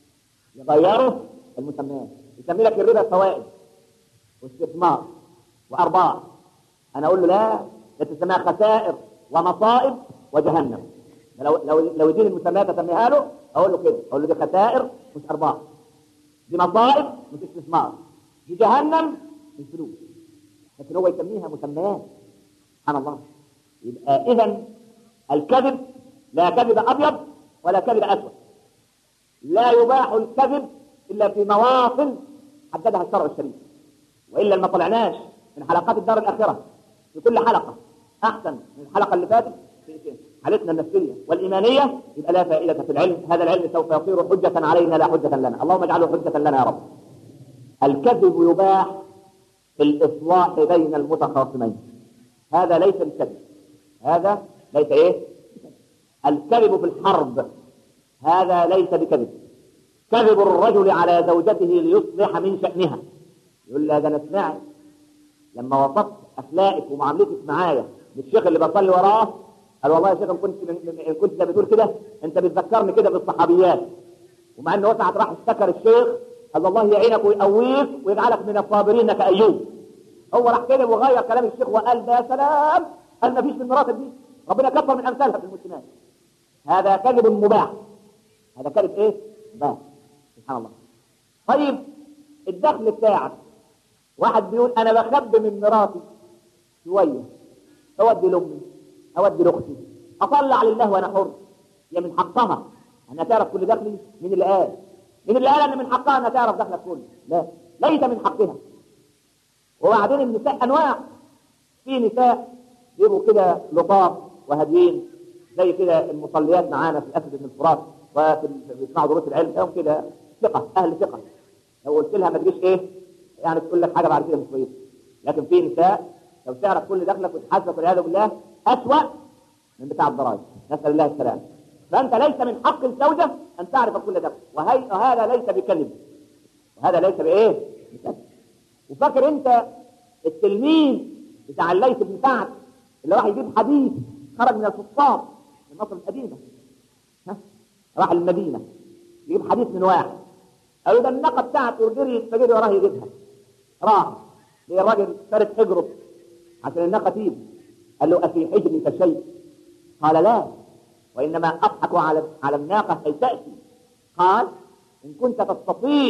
يغيروا المسميات يسمي لك الربا فوائد واستثمار وارباح انا اقول له لا ده تسميها خسائر ومصائب وجهنم لو لو لو يديني المسميات اسميها له اقول له كده اقول له دي خسائر مش ارباح دي مصائب مش استثمار دي جهنم مش فلوس لكن هو يسميها مسميات سبحان الله يبقى اذا الكذب لا كذب ابيض ولا كذب اسود لا يباح الكذب الا في مواطن حددها الشرع الشريف والا ما طلعناش من حلقات الدار الاخره في كل حلقه احسن من الحلقه اللي فاتت في في حالتنا النفسيه والايمانيه يبقى لا فائده في العلم هذا العلم سوف يصير حجه علينا لا حجه لنا اللهم اجعله حجه لنا يا رب الكذب يباح في الاصلاح بين المتخاصمين هذا ليس الكذب هذا ليس ايه الكذب في الحرب هذا ليس بكذب كذب الرجل على زوجته ليصلح من شأنها يقول لها ده انا سمعت لما وصفت اخلاقك ومعاملتك معايا للشيخ اللي بصلي وراه قال والله يا شيخ ان كنت ان كنت زي ما بتقول كده انت بتذكرني كده بالصحابيات ومع انه وسعت راح افتكر الشيخ قال الله يعينك ويقويك ويجعلك من الصابرين كايوب هو راح كده وغير كلام الشيخ وقال ده يا سلام قال ما فيش من مراتب دي ربنا كفر من امثالها في المسلمات هذا كذب مباح هذا كذب ايه؟ مباح سبحان الله طيب الدخل بتاعك واحد بيقول انا بخبي من مراتي شويه اودي لامي اودي لاختي اطلع لله وانا حر هي من حقها انها تعرف كل دخلي من اللي قال من اللي قال ان من حقها انها تعرف دخلك كله لا ليس من حقها وبعدين النساء انواع في نساء بيبقوا كده لطاف وهاديين زي كده المصليات معانا في الاسد بن الفرات وفي بيسمعوا دروس العلم لهم كده ثقه اهل ثقه لو قلت لها ما تجيش ايه يعني تقول لك حاجه بعد كده مش كويسه لكن في نساء لو تعرف كل دخلك وتحاسبك والعياذ بالله اسوأ من بتاع الضرائب نسال الله السلامه فانت ليس من حق الزوجه ان تعرف كل دخل وهي وهذا ليس بكذب وهذا ليس بايه؟ بكذب وفاكر انت التلميذ بتاع الليث بن سعد اللي راح يجيب حديث خرج من الفصام من مصر القديمه ها راح المدينه يجيب حديث من واحد قالوا ده الناقه بتاعته وجري فجري وراه يجيبها راح لقى الراجل فارد حجره عشان الناقه تيجي قال له افي حجرك شيء قال لا وانما اضحك على على الناقه كي تاتي قال ان كنت تستطيع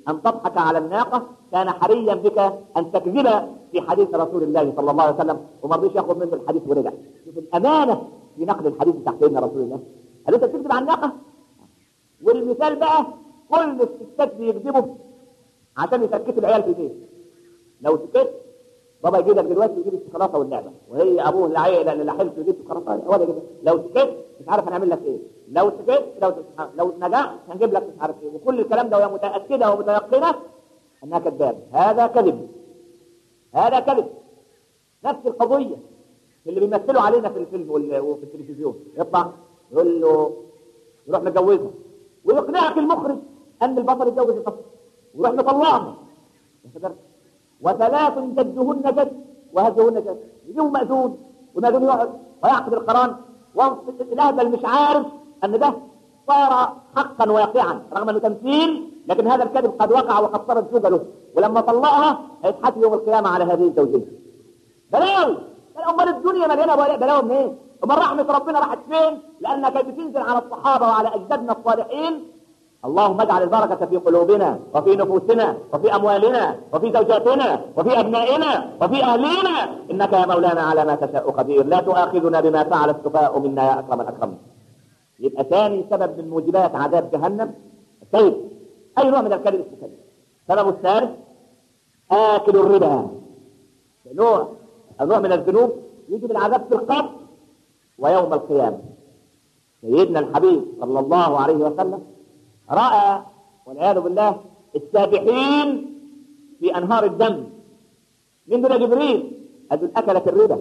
ان تضحك على الناقه كان حريا بك ان تكذب في حديث رسول الله صلى الله عليه وسلم وما رضيش ياخذ منه الحديث ورجع شوف الامانه في نقل الحديث بتاع سيدنا رسول الله هل انت بتكذب على الناقه والمثال بقى كل الستات بيكذبوا عشان يسكتوا العيال في البيت لو سكت بابا يجي لك دلوقتي يجيب الشوكولاته واللعبه وهي ابوه اللي عيل اللي حلف يجيب الشوكولاته ولا يجيب لو سكت مش عارف هنعمل لك ايه لو سكت لو لو نجحت هنجيب لك مش عارف ايه وكل الكلام ده وهي متاكده ومتيقنه انها كذابه هذا كذب هذا كذب نفس القضيه اللي بيمثلوا علينا في الفيلم وال- وفي التلفزيون يطلع يقول له يروح متجوزها ويقنعك المخرج ان البطل يتجوز البطل ويروح مطلعها يا ساتر. وثلاث جدهن جد وهزهن جد يجيبوا مأذون والمأذون يقعد ويعقد القران والاهبل مش عارف ان ده صار حقا واقعا رغم انه تمثيل لكن هذا الكذب قد وقع وقد صارت زوجة له ولما طلقها هيتحاسب يوم القيامه على هذه الزوجيه بلاوي بلاوي امال الدنيا مليانه بلا- بلاوي منين؟ امال رحمه ربنا راحت فين؟ لانها كانت بتنزل على الصحابه وعلى اجدادنا الصالحين اللهم اجعل البركة في قلوبنا وفي نفوسنا وفي أموالنا وفي زوجاتنا وفي أبنائنا وفي أهلنا إنك يا مولانا على ما تشاء قدير لا تؤاخذنا بما فعل السفهاء منا يا أكرم الأكرمين يبقى ثاني سبب من موجبات عذاب جهنم الكذب أي نوع من الكذب اسمه كذب السبب الثالث آكل الربا نوع نوع من الذنوب يجب العذاب في القبر ويوم القيامة سيدنا الحبيب صلى الله عليه وسلم رأى والعياذ بالله السابحين في أنهار الدم من دون جبريل أدل أكلت الربا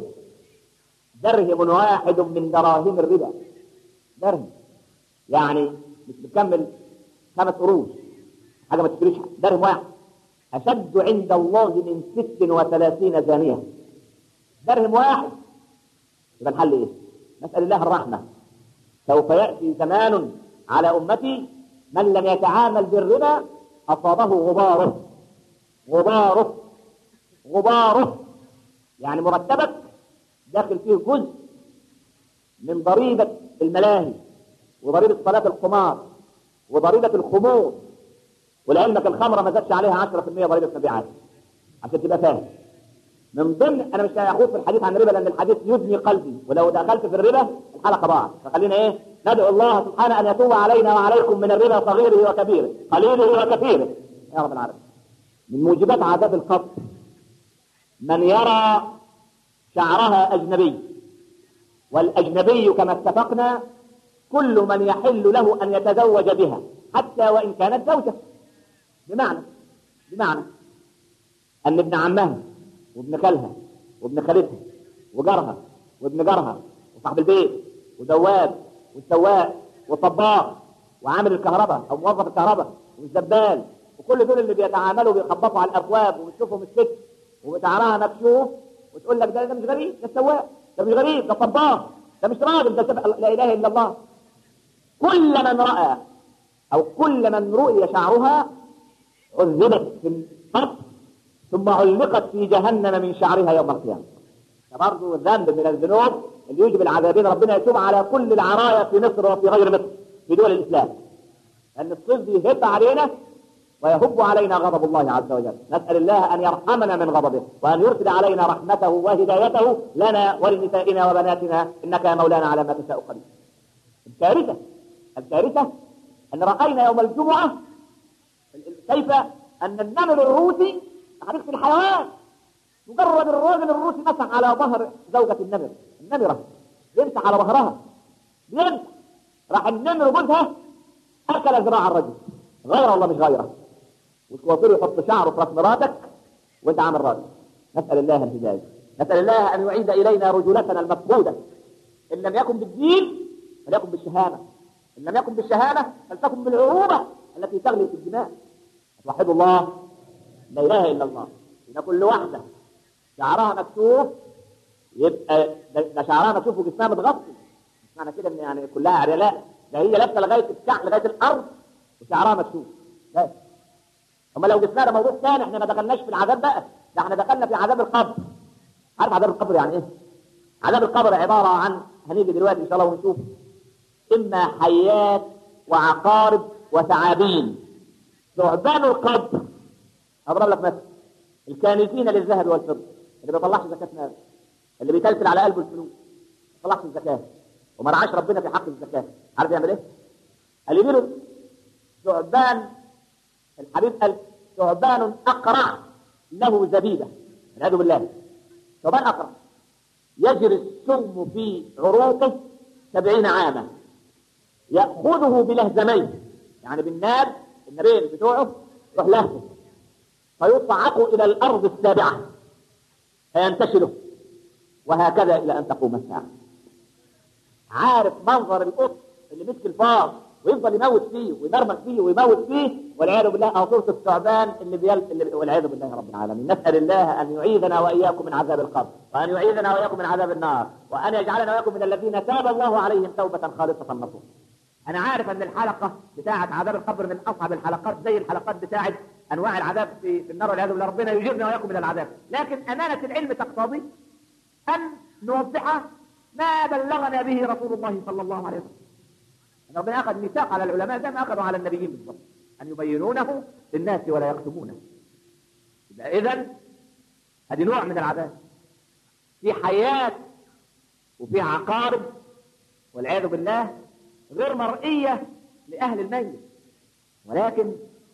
درهم واحد من دراهم الربا درهم يعني مش بتكمل خمس قروش حاجة ما تشتريش درهم واحد أشد عند الله من ست وثلاثين زانية درهم واحد يبقى الحل إيه؟ نسأل الله الرحمة سوف يأتي زمان على أمتي من لم يتعامل بالربا أصابه غباره غباره غباره يعني مرتبك داخل فيه جزء من ضريبة الملاهي وضريبة صلاة القمار وضريبة الخمور ولعلمك الخمرة ما زادش عليها 10% ضريبة مبيعات عشان تبقى فاهم من ضمن انا مش هاخوض في الحديث عن الربا لان الحديث يزني قلبي ولو دخلت في الربا الحلقه ضاعت فخلينا ايه ندعو الله سبحانه ان يتوب علينا وعليكم من الربا صغيره وكبيره قليله وكثيره يا رب العالمين من موجبات عذاب القبر من يرى شعرها اجنبي والاجنبي كما اتفقنا كل من يحل له ان يتزوج بها حتى وان كانت زوجه بمعنى بمعنى ان ابن عمها وابن خالها وابن خالتها وجارها وابن جارها وصاحب البيت ودواب والسواق والطباخ وعامل الكهرباء او موظف الكهرباء والزبال وكل دول اللي بيتعاملوا بيخبطوا على الابواب وبتشوفهم الست وشعرها مكشوف وتقول لك ده ده مش غريب ده السواق ده مش غريب ده الطباخ ده مش راجل ده سبق لا اله الا الله كل من راى او كل من رؤي شعرها عذبت في القبر ثم علقت في جهنم من شعرها يوم القيامة برضه ذنب من الذنوب اللي يوجب العذابين ربنا يتوب على كل العرايا في مصر وفي غير مصر في دول الإسلام لأن الصيف يهب علينا ويهب علينا غضب الله عز وجل نسأل الله أن يرحمنا من غضبه وأن يرسل علينا رحمته وهدايته لنا ولنسائنا وبناتنا إنك يا مولانا على ما تشاء قدير الكارثة الكارثة أن رأينا يوم الجمعة كيف أن النمر الروسي حديقة الحيوان مجرد الراجل الروسي مسح على ظهر زوجة النمر النمرة يمسح على ظهرها يمسح راح النمر جوزها أكل ذراع الرجل غير والله مش غيره والكوافير يحط شعره في راس مراتك وانت عامل راجل نسأل الله الهداية نسأل الله أن يعيد إلينا رجولتنا المفقودة إن لم يكن بالدين فليكن بالشهامة إن لم يكن بالشهامة فلتكن بالعروبة التي تغلي في الدماء توحدوا الله لا اله الا الله ان كل واحده شعرها مكشوف يبقى ده ده شعرها مكشوف وجسمها متغطي مش معنى كده ان يعني كلها عرية لا ده هي لابسه لغايه الكعب لغايه الارض وشعرها مكشوف بس اما لو جسمها ده موضوع ثاني احنا ما دخلناش في العذاب بقى ده احنا دخلنا في عذاب القبر عارف عذاب القبر يعني ايه؟ عذاب القبر عباره عن هنيجي دلوقتي ان شاء الله ونشوف اما حيات وعقارب وثعابين ثعبان القبر اضرب لك مثل الكانزين للذهب والفضه اللي ما بيطلعش زكاه مال اللي بيتلفل على قلبه الفلوس ما بيطلعش الزكاه وما رعاش ربنا في حق الزكاه عارف يعمل ايه؟ قال يجي ثعبان الحبيب قال ثعبان اقرع له زبيبه والعياذ بالله ثعبان اقرع يجري السم في عروقه سبعين عاما يأخذه بلهزمين يعني بالناب النبيل بتوعه يروح لهزه فيصعق إلى الأرض السابعة فينتشله وهكذا إلى أن تقوم الساعة عارف منظر القط اللي مسك الفار ويفضل يموت فيه ويمرمط فيه ويموت فيه والعياذ بالله او صوره الثعبان اللي بيل اللي والعياذ بالله رب العالمين نسال الله ان يعيذنا واياكم من عذاب القبر وان يعيذنا واياكم من عذاب النار وان يجعلنا واياكم من الذين تاب الله عليهم توبه خالصه نصوحا انا عارف ان الحلقه بتاعه عذاب القبر من اصعب الحلقات زي الحلقات بتاعه انواع العذاب في, في النار والعياذ بالله ربنا يجيرنا واياكم من العذاب لكن امانه العلم تقتضي ان نوضح ما بلغنا به رسول الله صلى الله عليه وسلم ان ربنا اخذ ميثاق على العلماء زي ما اخذوا على النبيين بالضبط ان يبينونه للناس ولا يكتمونه يبقى اذا هذه نوع من العذاب في حياه وفي عقارب والعياذ بالله غير مرئيه لاهل الميت ولكن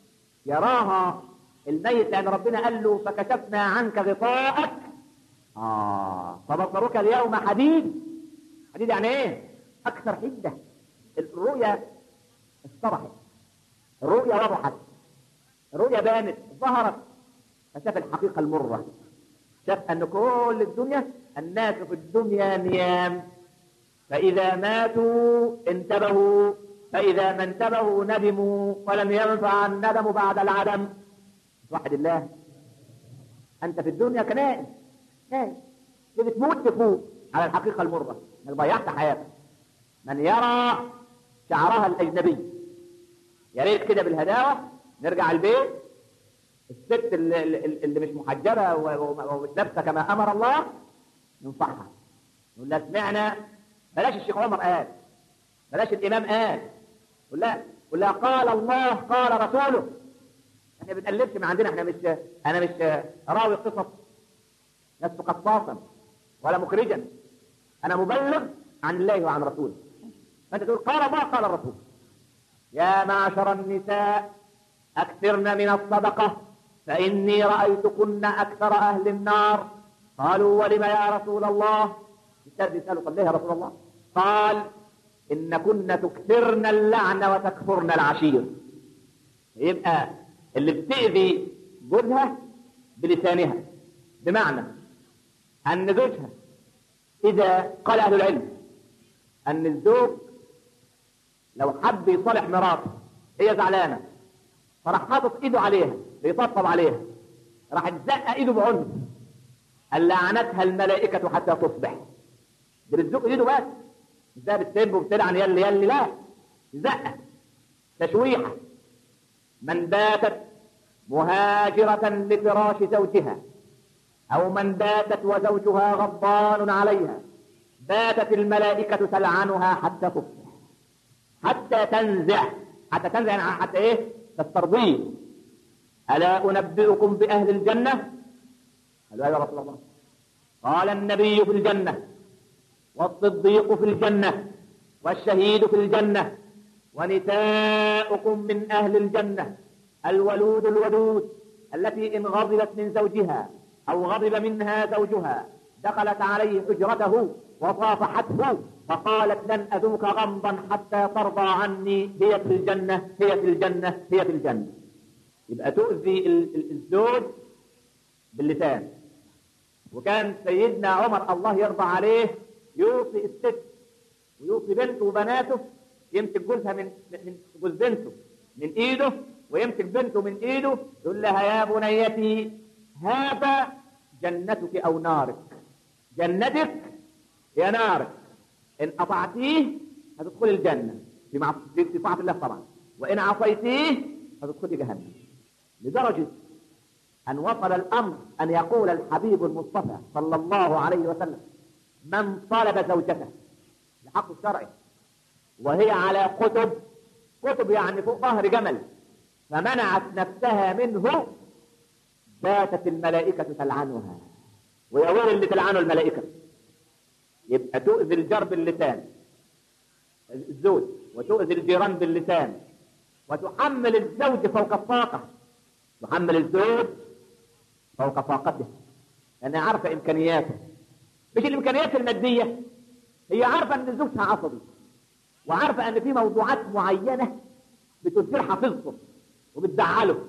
يراها الميت لان ربنا قال له فكشفنا عنك غطاءك اه فبصرك اليوم حديد حديد يعني ايه اكثر حده الرؤيا اصطرحت الرؤيا وضحت الرؤيا بانت ظهرت فشاف الحقيقة المرة شاف أن كل الدنيا الناس في الدنيا نيام فإذا ماتوا انتبهوا فإذا ما انتبهوا ندموا ولم ينفع الندم بعد العدم وحد الله أنت في الدنيا كنائم نائم بتموت تفوق على الحقيقة المرة انك ضيعت حياتك من يرى شعرها الأجنبي يا ريت كده بالهداوة نرجع البيت الست اللي, اللي مش محجبة ومش لابسة كما أمر الله ننصحها نقول لها سمعنا بلاش الشيخ عمر قال بلاش الإمام قال قول لها قول لها قال الله قال رسوله احنا بنقلبش من عندنا احنا مش انا مش راوي قصص لست قصاصا ولا مخرجا انا مبلغ عن الله وعن رسوله فانت تقول قال الله قال الرسول يا معشر النساء اكثرن من الصدقه فاني رايتكن اكثر اهل النار قالوا ولم يا رسول الله يسالوا طب ليه يا رسول الله قال ان كن تكثرن اللعن وتكفرن العشير يبقى اللي بتأذي جوزها بلسانها بمعنى أن زوجها إذا قال أهل العلم أن الزوج لو حب يصالح مراته هي زعلانة فراح حاطط إيده عليها بيطبطب عليها راح تزق إيده بعنف قال لعنتها الملائكة حتى تصبح دي بتزق إيده بس مش ده بتسب وبتلعن يلي يلي لا زقة تشويحة من باتت مهاجرة لفراش زوجها أو من باتت وزوجها غضبان عليها باتت الملائكة تلعنها حتى تصبح حتى تنزع حتى تنزع يعني حتى إيه تسترضيه ألا أنبئكم بأهل الجنة قالوا يا رسول الله قال النبي في الجنة والصديق في الجنة والشهيد في الجنة ونساؤكم من أهل الجنة الولود الودود التي إن غضبت من زوجها أو غضب منها زوجها دخلت عليه حجرته وصافحته فقالت لن أذوق غمضا حتى ترضى عني هي في الجنة هي في الجنة هي في الجنة يبقى تؤذي الزوج باللسان وكان سيدنا عمر الله يرضى عليه يوصي الست ويوصي بنته وبناته يمسك جوزها من من جوز بنته من ايده ويمسك بنته من ايده يقول لها يا بنيتي هذا جنتك او نارك جنتك يا نارك ان اطعتيه هتدخلي الجنه في مع... في طاعه الله طبعا وان عصيتيه هتدخلي جهنم لدرجه ان وصل الامر ان يقول الحبيب المصطفى صلى الله عليه وسلم من طلب زوجته لحق الشرعي وهي على قطب قطب يعني فوق ظهر جمل فمنعت نفسها منه باتت الملائكة تلعنها ويا ويل اللي تلعنه الملائكة يبقى تؤذي الجار باللسان الزوج وتؤذي الجيران باللسان وتحمل الزوج فوق الطاقة تحمل الزوج فوق طاقته لأنها عارفة إمكانياته مش الإمكانيات المادية هي عارفة أن زوجها عصبي وعارفة أن في موضوعات معينة بتثير حافظته وبتزعله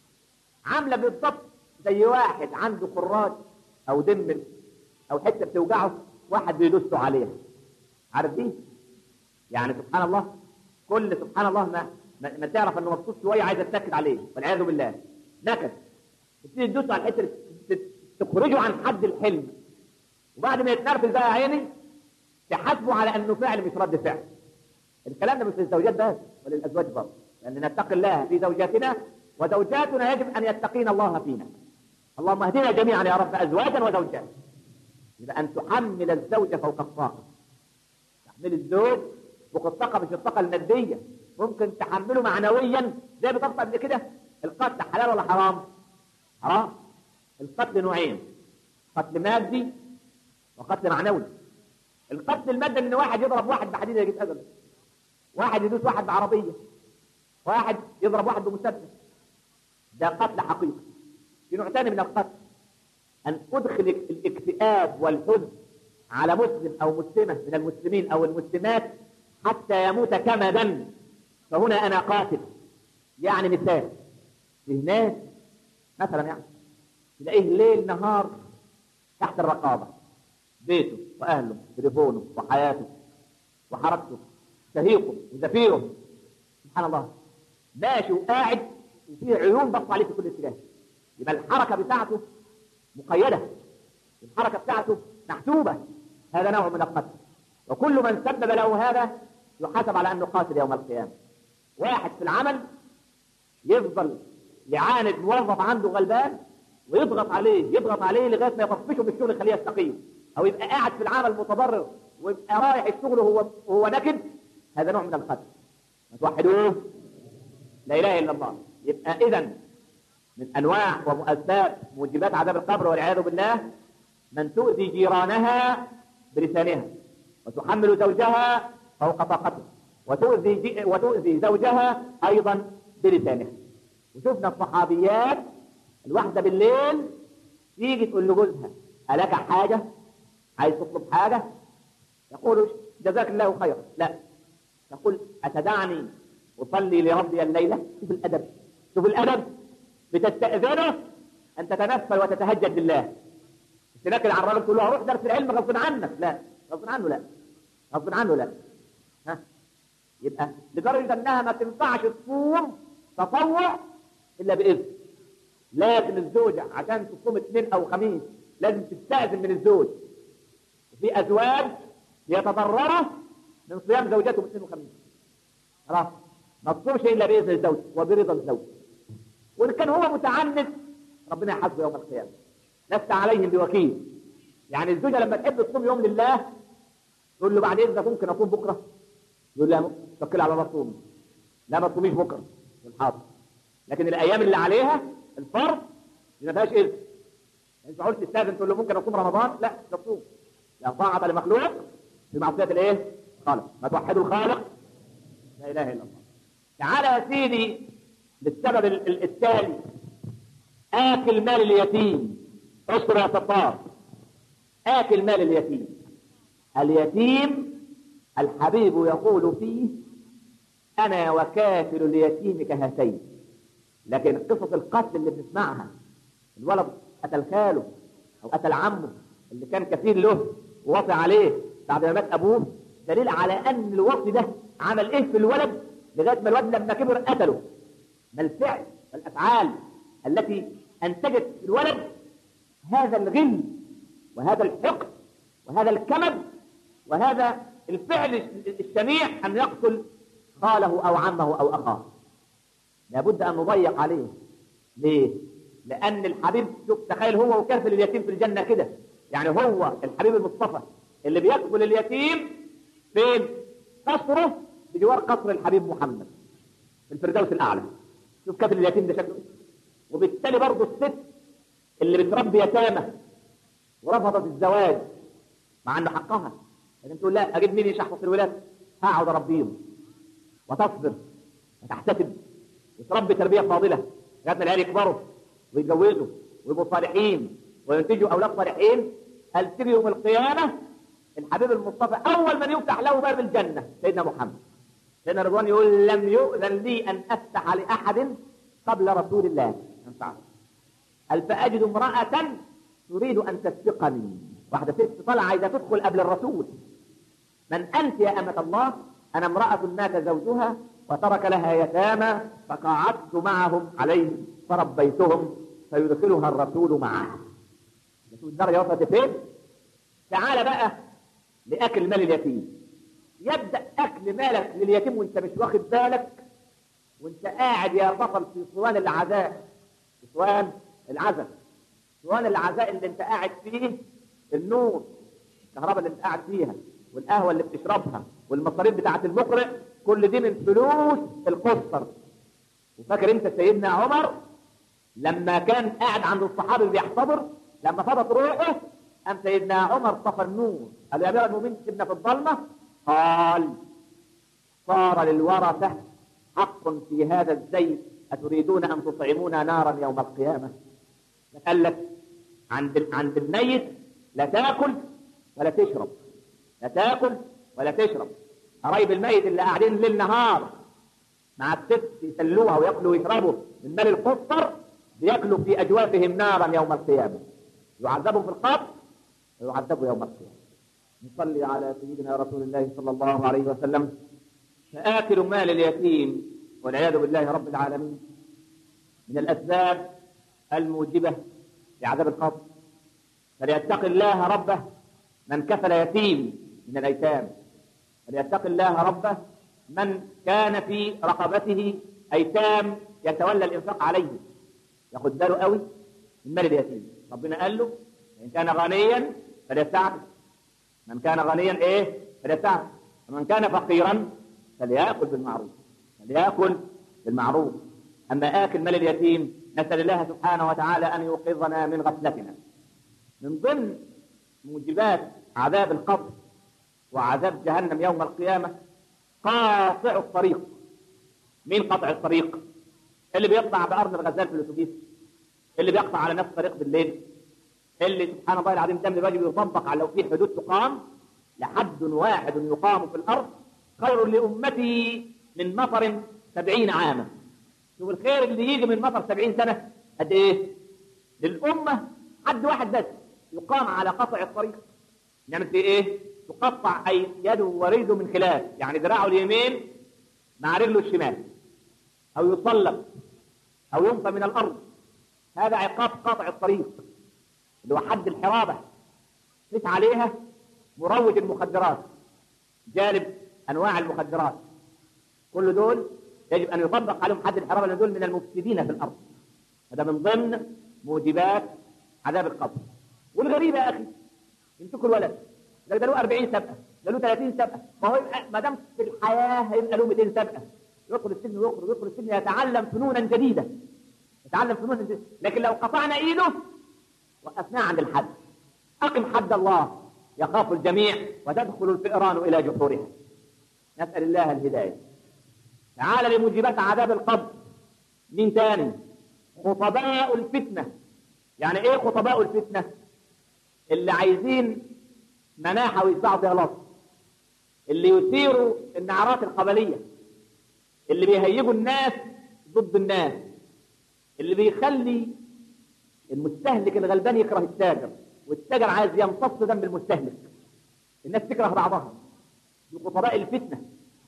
عاملة بالضبط زي واحد عنده كراج أو دم أو حتة بتوجعه واحد بيدوسه عليها عارف دي؟ يعني سبحان الله كل سبحان الله ما ما, ما تعرف انه مبسوط شويه عايز تنكد عليه والعياذ بالله نكد تبتدي تدوس على الحته تخرجه عن حد الحلم وبعد ما يتنرفز بقى يا عيني تحاسبه على انه فعل مش رد فعل الكلام ده مش للزوجات بس وللازواج برضه لان نتقي الله في زوجاتنا وزوجاتنا يجب ان يتقين الله فينا اللهم اهدنا جميعا يا رب ازواجا وزوجات يبقى ان تحمل الزوجه فوق الطاقه تحمل الزوج فوق الطاقه مش الطاقه الماديه ممكن تحمله معنويا زي ما قبل كده القتل حلال ولا حرام؟ حرام القتل نوعين قتل مادي وقتل معنوي القتل المادي ان واحد يضرب واحد بحديد يجيب اجله واحد يدوس واحد بعربيه واحد يضرب واحد بمسدس ده قتل حقيقي في نوع ثاني من القتل ان ادخل الاكتئاب والحزن على مسلم او مسلمه من المسلمين او المسلمات حتى يموت كمدا فهنا انا قاتل يعني مثال في ناس مثلا يعني تلاقيه ليل نهار تحت الرقابه بيته واهله تليفونه وحياته وحركته شهيقه وزفيره سبحان الله ماشي وقاعد وفيه عيون بص عليه في كل اتجاه يبقى الحركه بتاعته مقيده الحركه بتاعته محسوبه هذا نوع من القتل وكل من سبب له هذا يحاسب على انه قاتل يوم القيامه واحد في العمل يفضل يعاند موظف عنده غلبان ويضغط عليه يضغط عليه لغايه ما يطفشه من الشغل يخليه يستقيم او يبقى قاعد في العمل متضرر ويبقى رايح الشغل وهو وهو نكد هذا نوع من القتل ما توحدوه لا اله الا الله يبقى اذا من انواع ومؤسسات موجبات عذاب القبر والعياذ بالله من تؤذي جيرانها بلسانها وتحمل زوجها فوق طاقته وتؤذي جي... وتؤذي زوجها ايضا بلسانها وشفنا الصحابيات الواحده بالليل تيجي تقول لجوزها الك حاجه عايز تطلب حاجه يقول جزاك الله خيرا لا تقول اتدعني اصلي لربي الليله شوف الادب شوف الادب بتستاذنه ان تتنفل وتتهجد بالله تنكد على الراجل تقول له روح درس العلم غصب عنك لا غصب عنه لا غصب عنه لا ها يبقى لدرجه انها ما تنفعش تصوم تطوع الا باذن لازم الزوجه عشان تصوم اثنين او خميس لازم تستاذن من الزوج وفي ازواج يتضرروا من صيام زوجاتهم اثنين وخميس خلاص ما تصومش الا باذن الزوج وبرضا الزوج وان كان هو متعنت ربنا يحاسبه يوم القيامه لست عليهم بوكيل يعني الزوجه لما تحب تصوم يوم لله تقول له بعد اذنك ممكن اصوم بكره يقول لا توكل على الله صوم لا ما تصوميش بكره يقول حاضر لكن الايام اللي عليها الفرض ما فيهاش اذن انت ما قلت تستاذن تقول له ممكن اصوم رمضان لا تصوم لا طاعه لمخلوق في معصيه الايه؟ خالق ما توحدوا الخالق لا اله الا الله تعالى يا سيدي للسبب التالي آكل مال اليتيم اصبر يا ستار آكل مال اليتيم اليتيم الحبيب يقول فيه أنا وكافل اليتيم كهاتين لكن قصص القتل اللي بنسمعها الولد قتل خاله أو قتل عمه اللي كان كفيل له ووصي عليه بعد ما مات أبوه دليل على أن الوصي ده عمل إيه في الولد لغاية ما الولد لما كبر قتله ما الفعل والأفعال التي أنتجت في الولد هذا الغل وهذا الحقد وهذا الكمد وهذا الفعل الشنيع أن يقتل خاله أو عمه أو أخاه لابد أن نضيق عليه ليه؟ لأن الحبيب شوف تخيل هو وكافل اليتيم في الجنة كده يعني هو الحبيب المصطفى اللي بيكفل اليتيم فين؟ قصره بجوار قصر الحبيب محمد في الفردوس الأعلى شوف كافل اليتيم ده شكله وبالتالي برضه الست اللي بتربي يتامى ورفضت الزواج مع انه حقها لكن تقول لا اجيب مين يشحطط الولاد هقعد اربيهم وتصبر وتحتسب وتربي تربيه فاضله لغايه ما العيال يكبروا ويتجوزوا ويبقوا صالحين وينتجوا اولاد صالحين قال تيجي يوم القيامه الحبيب المصطفى اول من يفتح له باب الجنه سيدنا محمد سيدنا رضوان يقول لم يؤذن لي ان افتح لاحد قبل رسول الله ينفع قال فاجد امراه تريد ان تسبقني واحده ست طالعه عايزه تدخل قبل الرسول من انت يا امه الله انا امراه مات زوجها وترك لها يتامى فقعدت معهم عليهم فربيتهم فيدخلها الرسول معه شوف الدرجه وصلت فين تعال بقى لاكل مال اليتيم يبدا اكل مالك لليتيم وانت مش واخد بالك وانت قاعد يا بطل في صوان العزاء في صوان العزاء صوان العزاء اللي انت قاعد فيه النور الكهرباء اللي انت قاعد فيها والقهوه اللي بتشربها والمصاريف بتاعه المقرئ كل دي من فلوس القصر وفاكر انت سيدنا عمر لما كان قاعد عند الصحابي بيحتضر لما فضت روحه قام سيدنا عمر طفى النور قال يا امير المؤمنين سيبنا في الظلمه قال صار للورثه حق في هذا الزيت اتريدون ان تطعمونا نارا يوم القيامه قال لك عند عند الميت لا تاكل ولا تشرب لا تاكل ولا تشرب قرايب الميت اللي قاعدين ليل نهار مع الست يسلوها وياكلوا ويشربوا من مال القصر بياكلوا في اجوافهم نارا يوم القيامه يعذبوا في القبر ويعذبوا يوم القيامه نصلي على سيدنا رسول الله صلى الله عليه وسلم فآكل مال اليتيم والعياذ بالله رب العالمين من الأسباب الموجبة لعذاب القبر فليتق الله ربه من كفل يتيم من الأيتام فليتق الله ربه من كان في رقبته أيتام يتولى الإنفاق عليه ياخد باله قوي من مال اليتيم ربنا قال له إن كان غنيا فليستعفف من كان غنيا إيه فليستعفف ومن كان فقيرا فليأكل بالمعروف فليأكل بالمعروف أما آكل مال اليتيم نسأل الله سبحانه وتعالى أن يوقظنا من غفلتنا من ضمن موجبات عذاب القبر وعذاب جهنم يوم القيامة قاطع الطريق مين قطع الطريق اللي بيقطع بأرض الغزال في الأتوبيس اللي بيقطع على نفس الطريق بالليل اللي سبحان الله العظيم دم الواجب يطبق على لو في حدود تقام لحد واحد يقام في الأرض خير لأمتي من مطر سبعين عاما شوف الخير اللي يجي من مطر سبعين سنة قد إيه للأمة حد واحد بس يقام على قطع الطريق نعمل في إيه تقطع أي يده ورجله من خلاف يعني ذراعه اليمين مع رجله الشمال أو يصلب أو ينفى من الأرض هذا عقاب قطع الطريق اللي هو حد الحرابة قيس عليها مروج المخدرات جالب أنواع المخدرات كل دول يجب أن يطبق عليهم حد الحرابة لأن دول من المفسدين في الأرض هذا من ضمن موجبات عذاب القبر والغريبة يا أخي يمسكوا الولد ده له 40 سبقة ده له 30 سبقة ما هو ما دام في الحياة هيبقى له 200 سبقة يدخل السجن ويخرج يدخل السجن يتعلم فنونا جديدة يتعلم فنونا جديدة لكن لو قطعنا ايده وقفناه عند الحد اقم حد الله يخاف الجميع وتدخل الفئران الى جحورها نسأل الله الهداية تعال لموجبات عذاب القبر مين تاني خطباء الفتنة يعني ايه خطباء الفتنة اللي عايزين مناحة ويدفعوا فيها لص اللي يثيروا النعرات القبلية اللي بيهيجوا الناس ضد الناس اللي بيخلي المستهلك الغلبان يكره التاجر والتاجر عايز يمتص دم المستهلك الناس تكره بعضها بخطباء الفتنة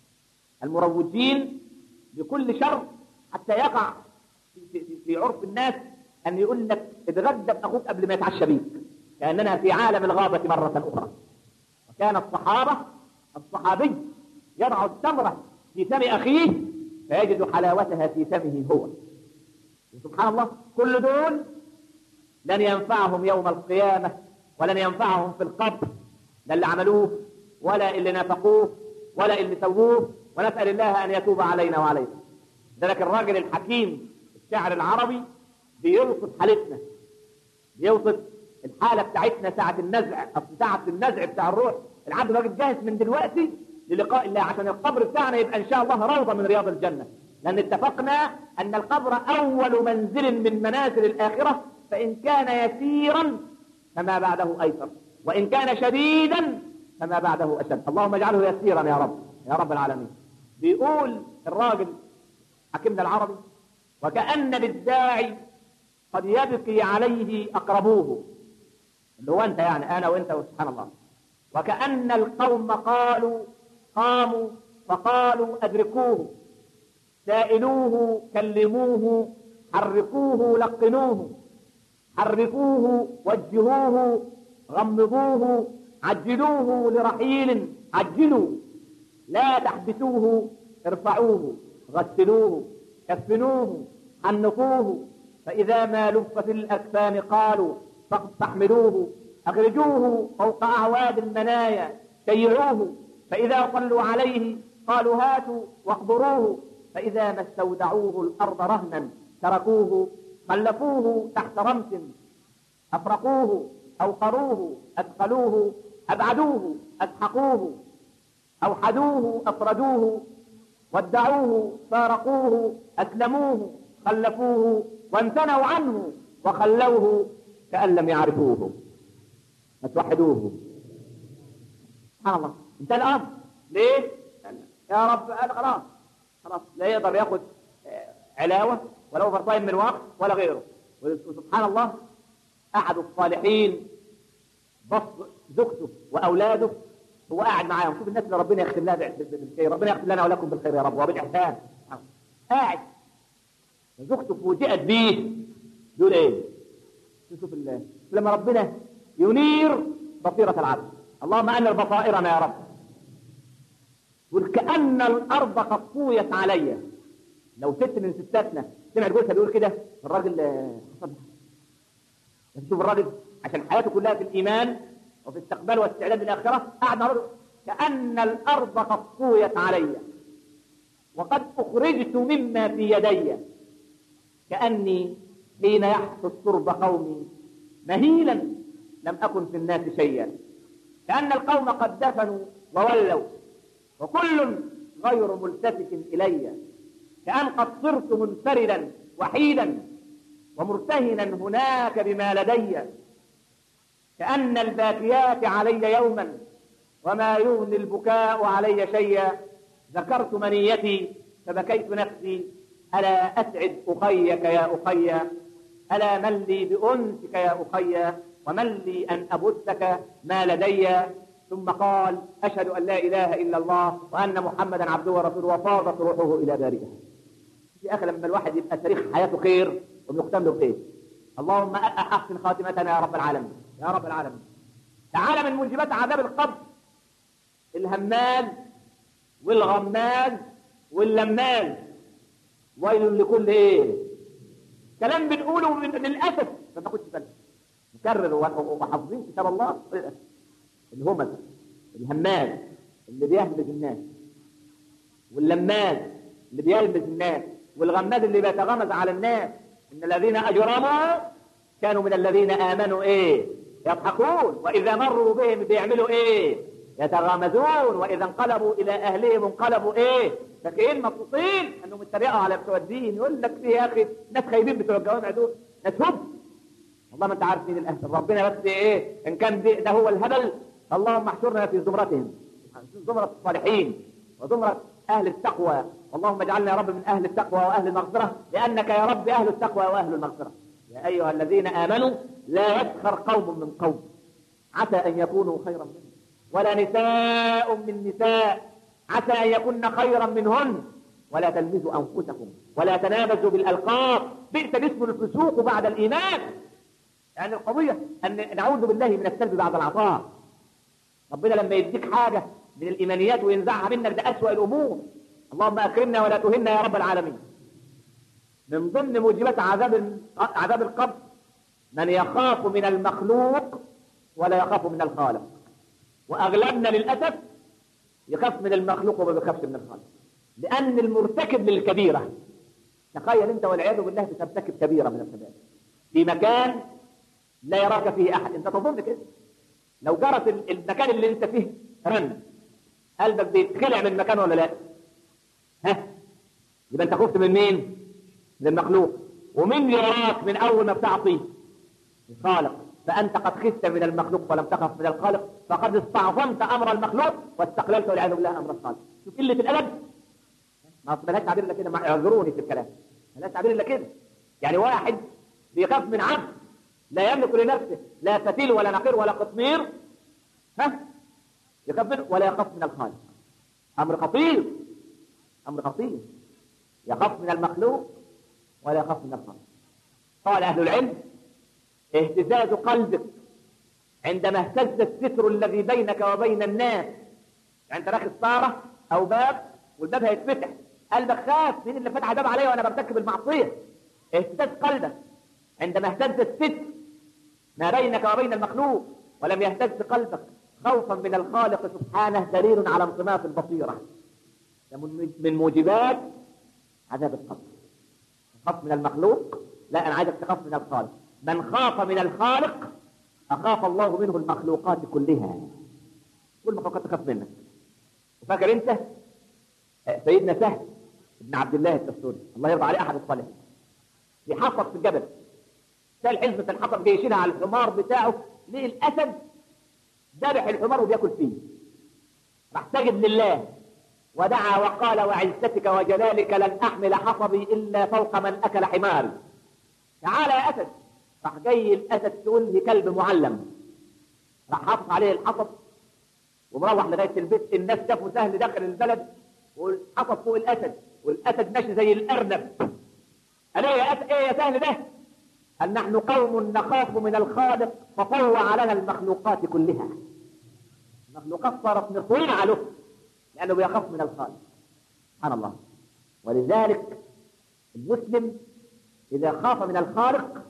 المروجين بكل شر حتى يقع في, في, في عرف الناس أن يقول لك اتغدى بأخوك قبل ما يتعشى بيك كأننا في عالم الغابة مرة أخرى وكان الصحابة الصحابي يضع التمرة في فم أخيه فيجد حلاوتها في فمه هو سبحان الله كل دول لن ينفعهم يوم القيامة ولن ينفعهم في القبر لا اللي عملوه ولا اللي نافقوه ولا اللي سووه ونسأل الله أن يتوب علينا وعليكم ذلك الراجل الحكيم الشاعر العربي بيوصف حالتنا بيوصف الحالة بتاعتنا ساعة النزع ساعة النزع بتاع الروح العبد راجل جاهز من دلوقتي للقاء الله عشان القبر بتاعنا يبقى ان شاء الله روضة من رياض الجنة لان اتفقنا ان القبر اول منزل من منازل الاخرة فان كان يسيرا فما بعده ايسر وان كان شديدا فما بعده اشد اللهم اجعله يسيرا يا رب يا رب العالمين بيقول الراجل حكيمنا العربي وكأن للداعي قد يبكي عليه أقربوه اللي هو أنت يعني أنا وأنت وسبحان الله وكأن القوم قالوا قاموا فقالوا أدركوه سائلوه كلموه حركوه لقنوه حركوه وجهوه غمضوه عجلوه لرحيل عجلوا لا تحبسوه ارفعوه غسلوه كفنوه حنقوه فإذا ما لف في الأكفان قالوا فاحملوه أخرجوه فوق أعواد المنايا شيعوه فإذا صلوا عليه قالوا هاتوا واحضروه فإذا ما استودعوه الأرض رهنا تركوه خلفوه تحت رمس أفرقوه أوقروه أثقلوه أبعدوه أسحقوه أوحدوه أفردوه ودعوه فارقوه أسلموه خلفوه وامتنوا عنه وخلوه كأن لم يعرفوه ما توحدوه سبحان الله انتهى الأمر ليه؟ يا رب قال خلاص خلاص لا يقدر ياخد علاوة ولا فرطين من وقت ولا غيره وسبحان الله أحد الصالحين بص زوجته وأولاده هو قاعد معاهم شوف الناس اللي ربنا يختم لها بالخير ربنا يختم لنا ولكم بالخير يا رب وبالإحسان قاعد زوجته فوجئت بيه يقول ايه شوف الله لما ربنا ينير بصيرة العبد اللهم أنر بصائرنا يا رب يقول كأن الأرض قد طويت علي لو ست من ستاتنا سمعت جوزها بيقول كده الراجل حصل شوف الراجل عشان حياته كلها في الإيمان وفي استقبال واستعداد للآخرة قاعد مع كأن الأرض قد طويت علي وقد أخرجت مما في يدي كأني حين يحفظ ترب قومي مهيلا لم أكن في الناس شيئا كأن القوم قد دفنوا وولوا وكل غير ملتفت إلي كأن قد صرت منفردا وحيدا ومرتهنا هناك بما لدي كأن الباكيات علي يوما وما يغني البكاء علي شيئا ذكرت منيتي فبكيت نفسي ألا أسعد أخيك يا أخي ألا من لي بأنسك يا أخي ومن لي أن أبثك ما لدي ثم قال أشهد أن لا إله إلا الله وأن محمدا عبده ورسوله وفاضت روحه إلى بارئه في أخي لما الواحد يبقى تاريخ حياته خير وبيختم له بخير اللهم أحسن خاتمتنا يا رب العالمين يا رب العالمين تعالى من موجبات عذاب القبر الهمال والغمال واللمال ويل لكل ايه كلام بنقوله من للاسف ما تاخدش بالك نكرر وحافظين كتاب الله الهمز الهمال اللي بيهمز الناس واللماز اللي بيلمز الناس والغماز اللي بيتغمز على الناس ان الذين اجرموا كانوا من الذين امنوا ايه يضحكون واذا مروا بهم بيعملوا ايه يتغامزون واذا انقلبوا الى اهلهم انقلبوا ايه فاكرين مبسوطين انهم اتريقوا على بتوع الدين يقول لك في يا اخي ناس خايبين بتوع الجوامع دول ناس هب والله ما انت عارف مين الاهل ربنا بس ايه ان كان ده, ده هو الهبل اللهم احشرنا في زمرتهم زمرة الصالحين وزمرة اهل التقوى اللهم اجعلنا يا رب من اهل التقوى واهل المغفرة لانك يا رب اهل التقوى واهل المغفرة يا ايها الذين امنوا لا يسخر قوم من قوم عسى ان يكونوا خيرا منهم ولا نساء من نساء عسى أن يكن خيرا منهن ولا تلمزوا أنفسكم ولا تنابزوا بالألقاب بئس الاسم الفسوق بعد الإيمان يعني القضية أن نعوذ بالله من السلب بعد العطاء ربنا لما يديك حاجة من الإيمانيات وينزعها منك ده أسوأ الأمور اللهم أكرمنا ولا تهنا يا رب العالمين من ضمن موجبات عذاب عذاب القبر من يخاف من المخلوق ولا يخاف من الخالق وأغلبنا للأسف يخاف من المخلوق وما بيخافش من الخالق لأن المرتكب للكبيرة تخيل انت والعياذ بالله بترتكب كبيره من الكبائر في مكان لا يراك فيه احد انت تظن كده لو جرت ال- المكان اللي انت فيه رن قلبك بيتخلع من مكانه ولا لا ها يبقى انت خفت من مين من المخلوق ومين يراك من اول ما بتعطي الخالق فانت قد خفت من المخلوق ولم تخف من الخالق فقد استعظمت امر المخلوق واستقللت والعياذ بالله امر الخالق شوف قله الادب ما ملهاش تعبير الا كده ما اعذروني في الكلام ملهاش تعبير الا كده يعني واحد بيخاف من عبد لا يملك لنفسه لا فتيل ولا نقير ولا قطمير ها يخاف منه ولا يخاف من الخالق امر خطير امر خطير يخاف من المخلوق ولا يخاف من الخالق قال اهل العلم اهتزاز قلبك عندما اهتز الستر الذي بينك وبين الناس يعني انت داخل ستاره او باب والباب هيتفتح قلبك خاف مين اللي فتح الباب عليا وانا برتكب المعصيه اهتز قلبك عندما اهتز الستر ما بينك وبين المخلوق ولم يهتز قلبك خوفا من الخالق سبحانه دليل على انصماف البصيره ده من من موجبات عذاب القبر تخاف من المخلوق لا انا عايزك تخاف من الخالق من خاف من الخالق اخاف الله منه المخلوقات كلها كل المخلوقات تخاف منك فاكر انت سيدنا سهل بن عبد الله الدستوري الله يرضى عليه احد الصالحين بيحفر في الجبل شال حزمة الحطب جاي يشيلها على الحمار بتاعه ليه الاسد ذبح الحمار وبياكل فيه راح سجد لله ودعا وقال وعزتك وجلالك لن احمل حطبي الا فوق من اكل حماري تعال يا اسد راح جاي الاسد تقول لي كلب معلم راح حاطط عليه الحطب ومروح لغايه البيت الناس شافوا سهل داخل البلد والحطب فوق الاسد والاسد ماشي زي الارنب قال ايه يا أسد ايه يا سهل ده قال نحن قوم نخاف من الخالق فطوع لنا المخلوقات كلها المخلوقات صارت مطيعه له لانه بيخاف من الخالق سبحان الله ولذلك المسلم اذا خاف من الخالق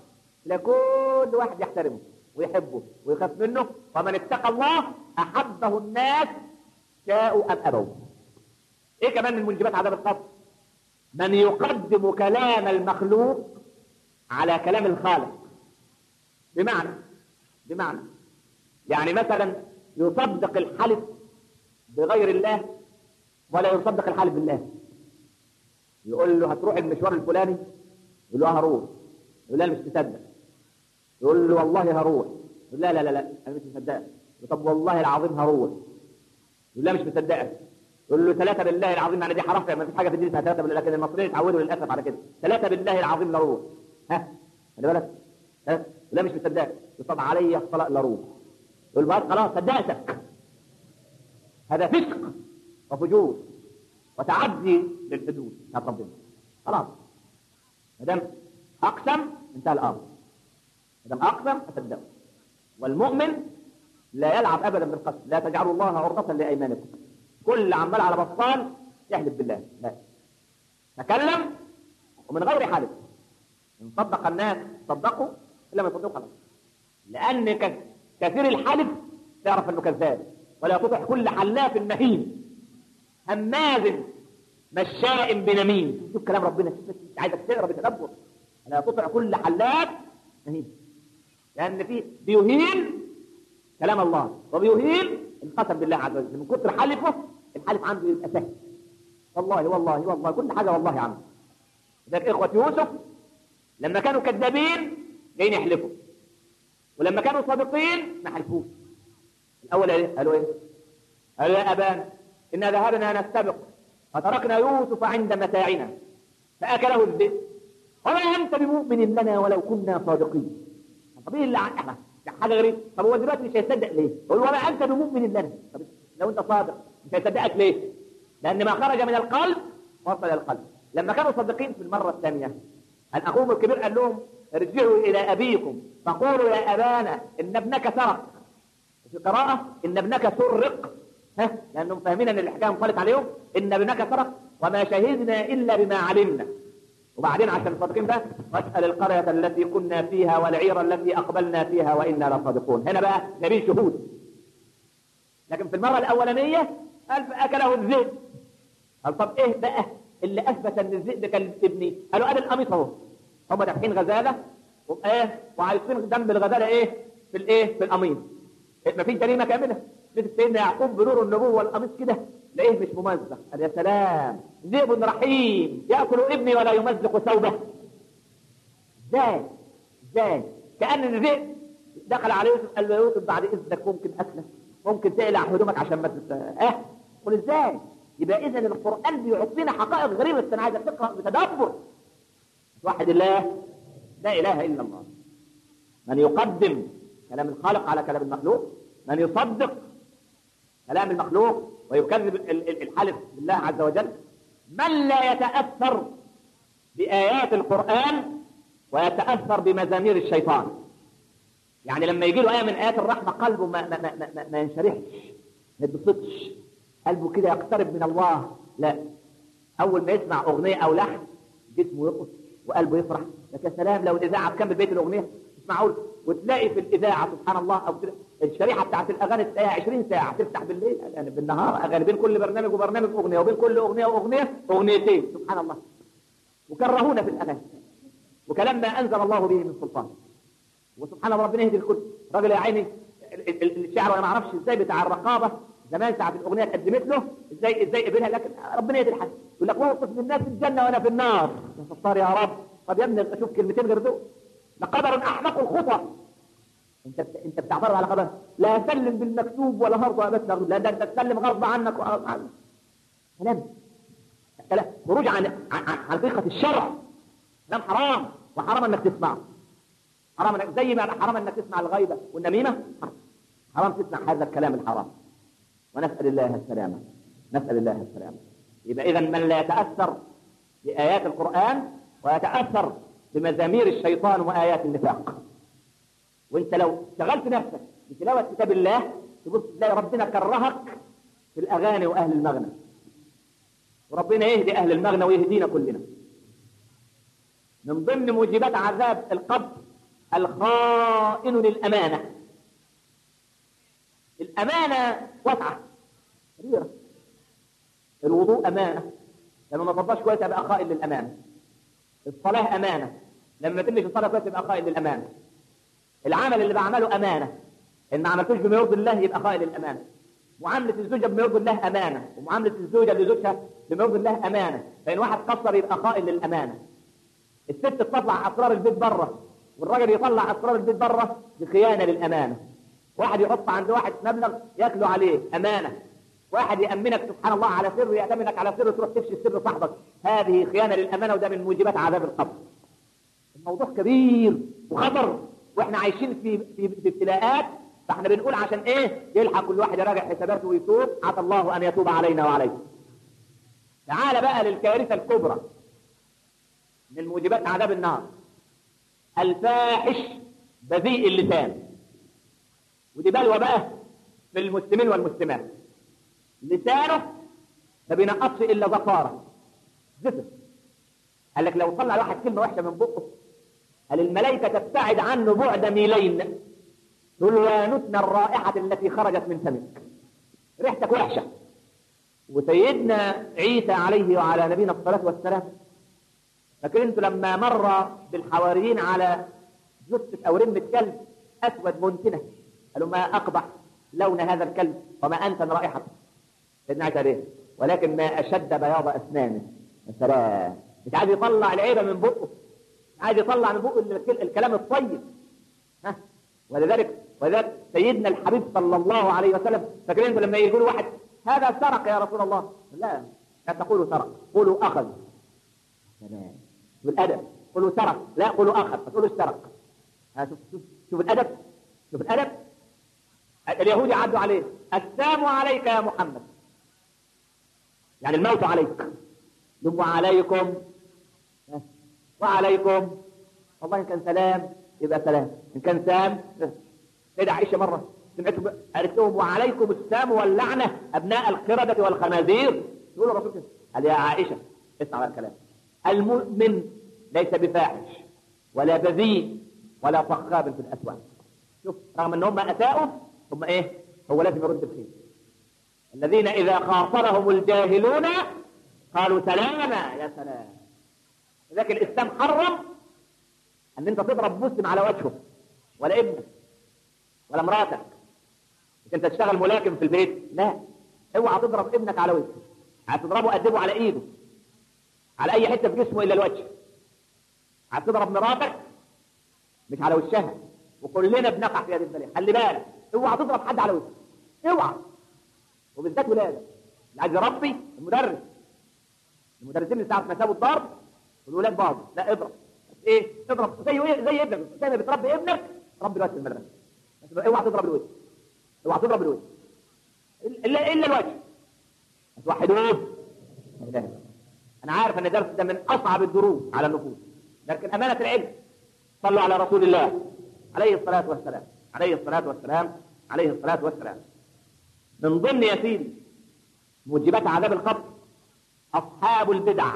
لكل واحد يحترمه ويحبه ويخاف منه ومن اتقى الله احبه الناس شاءوا ام ابوا ايه كمان من موجبات عذاب القبر من يقدم كلام المخلوق على كلام الخالق بمعنى بمعنى يعني مثلا يصدق الحلف بغير الله ولا يصدق الحلف بالله يقول له هتروح المشوار الفلاني يقول له هروح يقول لا أنا مش مصدق يقول له والله هروح يقول لا لا لا لا انا مش مصدقك يقول طب والله العظيم هروح يقول لا مش مصدقك يقول له ثلاثة بالله العظيم يعني دي حرف ما فيش حاجة في الدين اسمها ثلاثة بالله لكن المصريين اتعودوا للأسف على كده ثلاثة بالله العظيم لا روح ها خلي بالك ها لا مش مصدقك يقول طب علي الصلاة لا روح يقول بقى خلاص صدقتك هذا فسق وفجور وتعدي للحدود بتاعت ربنا خلاص ما دام اقسم انتهى الامر ما دام اقسم اصدقه والمؤمن لا يلعب ابدا بالقسم لا تجعلوا الله عرضة لايمانكم كل عمال على بطال يحلف بالله لا تكلم ومن غير حلف ان صدق الناس صدقوا الا ما يصدقوا خلاص لان ك- كثير الحلف تعرف انه كذاب ولا تطع كل حلاف مهين هماز مشاء بنميم شوف كلام ربنا شوف بس عايزك تقرا بتدبر لا تطع كل حلاف مهين لان في بيهين كلام الله وبيهين القسم بالله عز وجل من كتر حلفه الحلف عنده يبقى سهل والله والله والله كل حاجه والله عنده ذلك اخوه يوسف لما كانوا كذابين جايين يحلفوا ولما كانوا صادقين ما حلفوش الاول ايه قالوا ايه قالوا يا ابانا انا ذهبنا نستبق فتركنا يوسف عند متاعنا فاكله الذئب وما انت بمؤمن لنا ولو كنا صادقين طب ايه اللي عنها حاجه غريبه طب هو دلوقتي مش هيصدق ليه يقول وما انت بمؤمن لنا طب لو انت صادق مش هيصدقك ليه لان ما خرج من القلب وصل الى القلب لما كانوا صادقين في المره الثانيه ان اخوهم الكبير قال لهم ارجعوا الى ابيكم فقولوا يا ابانا ان ابنك سرق في قراءة إن ابنك سرق ها لأنهم فاهمين أن الحكاية انطلت عليهم إن ابنك سرق وما شهدنا إلا بما علمنا وبعدين عشان الصادقين بقى واسأل القرية التي كنا فيها والعير التي أقبلنا فيها وإنا لصادقون هنا بقى جميل شهود لكن في المرة الأولانية قال فأكله الذئب قال طب إيه بقى اللي اثبت ان الذئب كان ابني قالوا ادي القميص اهو هم دافعين غزاله وايه وعايزين دم الغزاله ايه في الايه في القميص مفيش جريمه كامله مثل سيدنا يعقوب بنور النبوه والقميص كده تلاقيه مش ممزق قال يا سلام ذئب رحيم ياكل ابني ولا يمزق ثوبه ازاي ازاي كان الذئب دخل على يوسف قال له يوسف بعد اذنك ممكن اكلك ممكن تقلع هدومك عشان ما تت... اه قول ازاي يبقى اذا القران بيعطينا حقائق غريبه بس انا عايزك تقرا بتدبر واحد الله لا اله الا الله من يقدم كلام الخالق على كلام المخلوق من يصدق كلام المخلوق ويكذب الحلف بالله عز وجل من لا يتاثر بايات القران ويتاثر بمزامير الشيطان يعني لما يجي له ايه من ايات الرحمه قلبه ما ما ما ما, ما ينشرحش ما يتبسطش قلبه كده يقترب من الله لا اول ما يسمع اغنيه او لحن جسمه يرقص وقلبه يفرح لك يا سلام لو الاذاعه تكمل بيت الاغنيه تسمعوا وتلاقي في الاذاعه سبحان الله او كده الشريحه بتاعت الاغاني تلاقيها 20 ساعه تفتح بالليل يعني بالنهار اغاني بين كل برنامج وبرنامج اغنيه وبين كل اغنيه واغنيه اغنيتين سبحان الله وكرهونا في الاغاني وكلام ما انزل الله به من سلطان وسبحان الله ربنا يهدي الكل راجل يا عيني الشعر وانا ما اعرفش ازاي بتاع الرقابه زمان ساعه الاغنيه اتقدمت له ازاي ازاي قبلها لكن ربنا يهدي الحال يقول لك موقف من الناس في الجنه وانا في النار يا ستار يا رب طب يا ابني اشوف كلمتين غير دول لقدر احمق الخطى انت انت بتعترض على قدر لا سلم بالمكتوب ولا هرضى بس لا ده انت تسلم غصب عنك كلام كلام خروج عن عن حقيقه الشرع كلام حرام وحرام انك تسمعه حرام انك زي ما حرام انك تسمع الغيبه والنميمه حرام تسمع هذا الكلام الحرام ونسال الله السلامه نسال الله السلامه يبقى اذا من لا يتاثر بايات القران ويتاثر بمزامير الشيطان وايات النفاق وانت لو شغلت نفسك بتلاوه كتاب الله تبص تلاقي ربنا كرهك في الاغاني واهل المغنى وربنا يهدي اهل المغنى ويهدينا كلنا من ضمن موجبات عذاب القبر الخائن للامانه الامانه واسعه كبيره الوضوء امانه لما ما تفضاش كويس يبقى خائن للامانه الصلاه امانه لما تمشي الصلاه كويس يبقى خائن للامانه العمل اللي بعمله امانه ان ما عملتوش بما يرضي الله يبقى خائن للامانه معامله الزوجه بما يرضي الله امانه ومعامله الزوجه لزوجها بما يرضي الله امانه فان واحد قصر يبقى خائن للامانه الست تطلع اسرار البيت بره والراجل يطلع اسرار البيت بره بخيانه للامانه واحد يحط عند واحد مبلغ ياكله عليه امانه واحد يامنك سبحان الله على سر يامنك على سر تروح تفشي سر صاحبك هذه خيانه للامانه وده من موجبات عذاب القبر الموضوع كبير وخطر واحنا عايشين في في, في ابتلاءات فاحنا بنقول عشان ايه يلحق كل واحد يراجع حساباته ويتوب عسى الله ان يتوب علينا وعليكم تعال بقى للكارثه الكبرى من موجبات عذاب النار الفاحش بذيء اللسان ودي بلوى بقى في المسلمين والمسلمات لسانه ما بينقصش الا زفاره زفر قال لك لو طلع واحد كلمه وحشه من بقه قال الملائكه تبتعد عنه بعد ميلين تقول له يا نتن الرائحه التي خرجت من فمك ريحتك وحشه وسيدنا عيسى عليه وعلى نبينا الصلاه والسلام فاكرين انتوا لما مر بالحواريين على جثه او رمه كلب اسود منتنه قالوا ما اقبح لون هذا الكلب وما انتن رائحته سيدنا عيسى عليه ولكن ما اشد بياض اسنانه يا سلام مش عايز يطلع العيبه من بقه مش عايز يطلع من بقه الكلام الطيب ها ولذلك ولذلك سيدنا الحبيب صلى الله عليه وسلم فاكرين انتوا لما يقولوا واحد هذا سرق يا رسول الله لا لا تقولوا سرق قولوا اخذ تمام بالادب قولوا سرق لا قولوا اخذ ما تقولوش سرق شوف شوف شوف الادب شوف الادب اليهود عدوا عليه السلام عليك يا محمد يعني الموت عليك ثم عليكم وعليكم والله ان كان سلام يبقى سلام ان كان سام سيدة عائشة مرة سمعت قالت لهم وعليكم السام واللعنة أبناء القردة والخنازير يقول الرسول كده قال يا عائشة اسمع بقى الكلام المؤمن ليس بفاحش ولا بذيء ولا صخاب في الأسواق شوف رغم ان هم أساءوا هم ايه هو لازم يرد بخير الذين إذا خاطرهم الجاهلون قالوا سلاما يا سلام لكن الاسلام حرم ان انت تضرب مسلم على وجهه ولا ابنك ولا مراتك مش انت تشتغل ملاكم في البيت لا اوعى تضرب ابنك على وجهه هتضربه قدمه على ايده على اي حته في جسمه الا الوجه هتضرب مراتك مش على وشها وكلنا بنقع في هذه البلايا خلي بالك اوعى تضرب حد على وجهه اوعى وبالذات ولادك اللي عايز يربي المدرس المدرسين اللي ساعه ما سابوا الضرب والولاد بعض لا اضرب بس ايه اضرب زي زي ابنك زي ما بتربي ابنك ربي الوجه في المدرسه بس اوعى تضرب الوجه اوعى تضرب الوجه الا الا الوجه توحدوه لا اله الا الله انا عارف ان الدرس ده من اصعب الدروس على النفوس لكن امانه العلم صلوا على رسول الله عليه الصلاه والسلام عليه الصلاه والسلام عليه الصلاه والسلام من ضمن يا سيدي موجبات عذاب القبر اصحاب البدع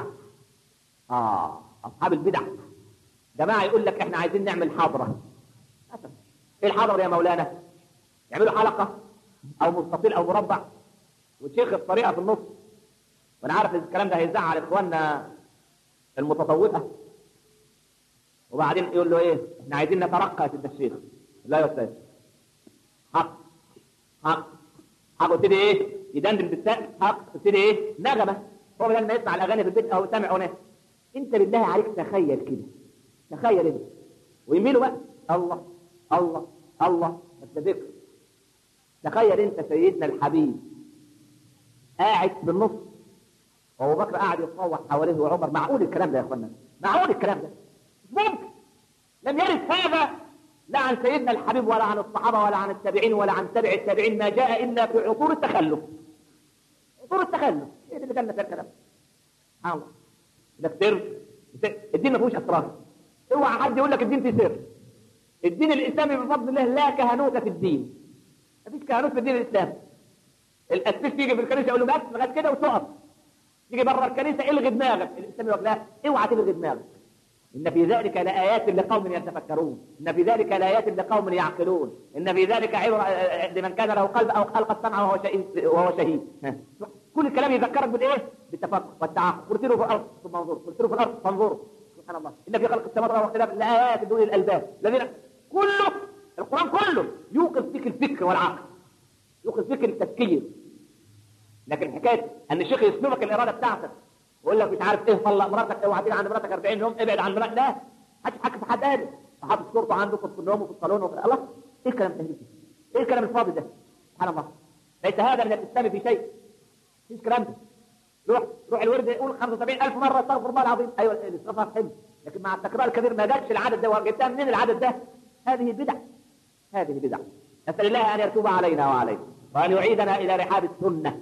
اه اصحاب البدع جماعه يقول لك احنا عايزين نعمل حضره مثلا ايه الحضره يا مولانا يعملوا حلقه او مستطيل او مربع وشيخ الطريقه في النص وانا عارف ان الكلام ده هيزعل اخواننا المتطوفه وبعدين يقول له ايه احنا عايزين نترقى يا سيد الشيخ لا يا استاذ حق حق حق يبتدي ايه يدندن بالسقف حق يبتدي ايه نغمه هو بدل ما يسمع الاغاني في البيت او سامع اغنيه انت بالله عليك تخيل كده تخيل انت ويميلوا بقى الله الله الله بس ذكر تخيل انت سيدنا الحبيب قاعد بالنص وابو بكر قاعد يتطوح حواليه وعمر معقول الكلام ده يا اخوانا معقول الكلام ده مش ممكن لم يرد هذا لا عن سيدنا الحبيب ولا عن الصحابه ولا عن التابعين ولا عن تابع التابعين ما جاء الا في عصور التخلف عصور التخلف ايه اللي جالنا ده الكلام سبحان الله ده سر الدين ما فيهوش اسرار اوعى حد يقول لك الدين فيه سر الدين الاسلامي بفضل الله لا كهنوت في الدين مفيش كهنوت في الدين الاسلامي الاسيس يجي في الكنيسه يقول له بس لغايه كده وتقف تيجي بره الكنيسه الغي دماغك الاسلام يقول لا اوعى تلغي دماغك ان في ذلك لايات لقوم يتفكرون ان في ذلك لايات لقوم يعقلون ان في ذلك عبره لمن كان له قلب او القى السمع وهو شهيد وهو شهيد كل الكلام يذكرك بالايه بالتفكر والتعاقل قلت له في الارض ثم انظر قلت له في الارض فانظر سبحان الله ان في خلق السماوات واختلاف الايات دون الالباب الذين كله القران كله يوقظ فيك الفكر والعقل يوقظ فيك التفكير لكن حكايه ان الشيخ يسلبك الاراده بتاعتك ويقول لك مش عارف ايه طلق مراتك اوعى تيجي عند مراتك 40 يوم ابعد عن مراتك لا محدش حكى في حد قادر حاطط صورته عنده في النوم وفي الصالون وفي الله ايه الكلام ده ايه الكلام الفاضي ده سبحان الله ليس هذا من الاسلام في شيء مفيش كلام ده روح روح الورد يقول 75000 مره استغفر الله العظيم ايوه الاستغفار حلو لكن مع التكرار الكبير ما جابش العدد ده وجبتها منين العدد ده هذه بدع هذه بدع نسال الله ان يتوب علينا وعليكم وان يعيدنا الى رحاب السنه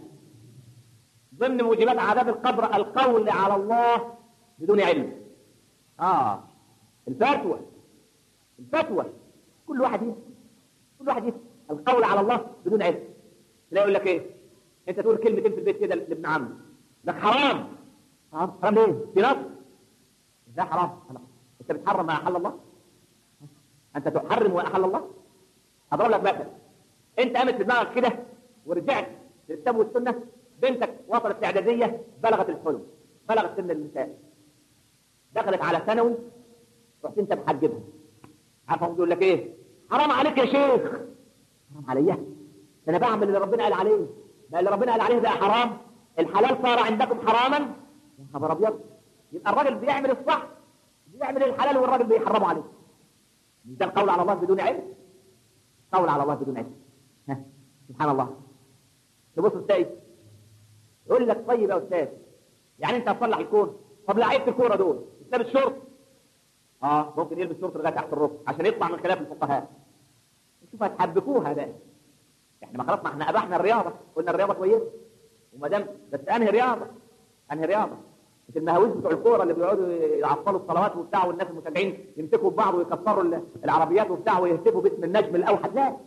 ضمن موجبات عذاب القبر القول على الله بدون علم اه الفتوى الفتوى كل واحد يسأل كل واحد يسأل القول على الله بدون علم لا يقول لك ايه انت تقول كلمتين في البيت كده لابن عمك لك حرام حرام حرام ليه في نص ده حرام انت بتحرم ما احل الله انت تحرم واحل الله اضرب لك مثل انت قامت في دماغك كده ورجعت للكتاب والسنه بنتك وصلت الاعداديه بلغت الحلم بلغت سن النساء دخلت على ثانوي رحت انت محجبها عارف يقول لك ايه حرام عليك يا شيخ حرام عليا ده انا بعمل اللي ربنا قال عليه ما اللي ربنا قال عليه ده حرام الحلال صار عندكم حراما يا خبر ابيض يبقى الراجل بيعمل الصح بيعمل الحلال والراجل بيحرمه عليه مش ده القول على الله بدون علم قول على الله بدون علم ها. سبحان الله تبص تلاقي يقول لك طيب يا استاذ يعني انت هتصلح الكون طب لعيبه الكوره دول لابس شورت اه ممكن يلبس شورت لغايه تحت الركبه عشان يطلع من خلاف الفقهاء شوف هتحبكوها ده احنا ما خلاص ما احنا اباحنا الرياضه قلنا الرياضه كويسه وما دام بس انهي رياضه انهي رياضه مش المهاويس بتوع الكوره اللي بيقعدوا يعطلوا الصلوات وبتاع والناس المشجعين يمسكوا في بعض ويكسروا العربيات وبتاع ويهتفوا باسم النجم الاوحد لا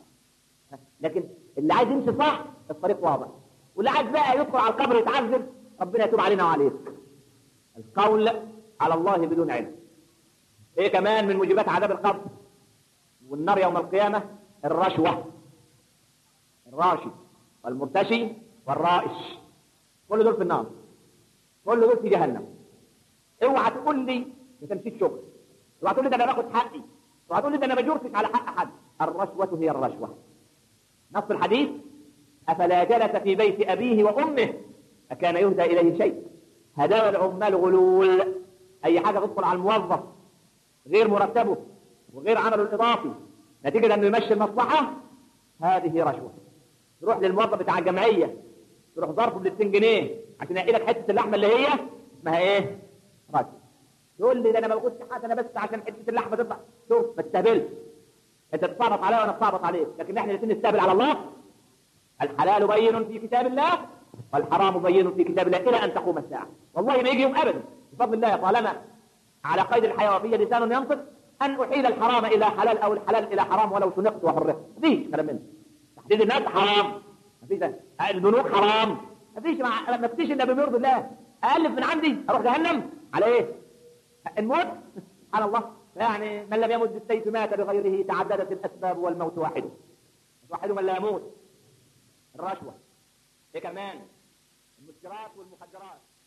لكن اللي عايز يمشي صح الطريق واضح واللي عايز بقى يدخل على القبر يتعذب ربنا يتوب علينا وعليك القول على الله بدون علم ايه كمان من موجبات عذاب القبر والنار يوم القيامة الرشوة الراشي والمرتشي والرائش كل دول في النار قول له دول في جهنم اوعى تقول لي ما تمشيش شغل اوعى تقول لي ده انا باخد حقي اوعى تقول لي ده انا بجرفك على حق حد الرشوه هي الرشوه نص الحديث افلا جلس في بيت ابيه وامه اكان يهدى اليه شيء هدايا العمال غلول اي حاجه تدخل على الموظف غير مرتبه وغير عمله الاضافي نتيجه انه يمشي المصلحه هذه رشوه تروح للموظف بتاع الجمعيه تروح ظرفه ب 200 جنيه عشان يلاقي لك حته اللحمه اللي هي اسمها ايه؟ رشوه تقول لي ده انا ما باخدش حاجه انا بس عشان حته اللحمه تطلع شوف ما تستهبلش انت تتصرف عليا وانا اتصرف عليك لكن احنا الاثنين نستهبل على الله الحلال بين في كتاب الله والحرام بين في كتاب الله الى ان تقوم الساعه والله ما يجي يوم ابدا بفضل الله طالما على قيد الحياه وفي لسان ينطق ان احيل الحرام الى حلال او الحلال الى حرام ولو شنقت وحرقت مفيش كلام منه تحديد الناس حرام مفيش ده. البنوك حرام مفيش مع... ما فيش الا بما يرضي الله الف من عندي اروح جهنم على ايه؟ الموت سبحان الله يعني من لم يمت بالسيف مات بغيره تعددت الاسباب والموت واحد واحد من لا يموت الرشوه ايه كمان المسكرات والمخدرات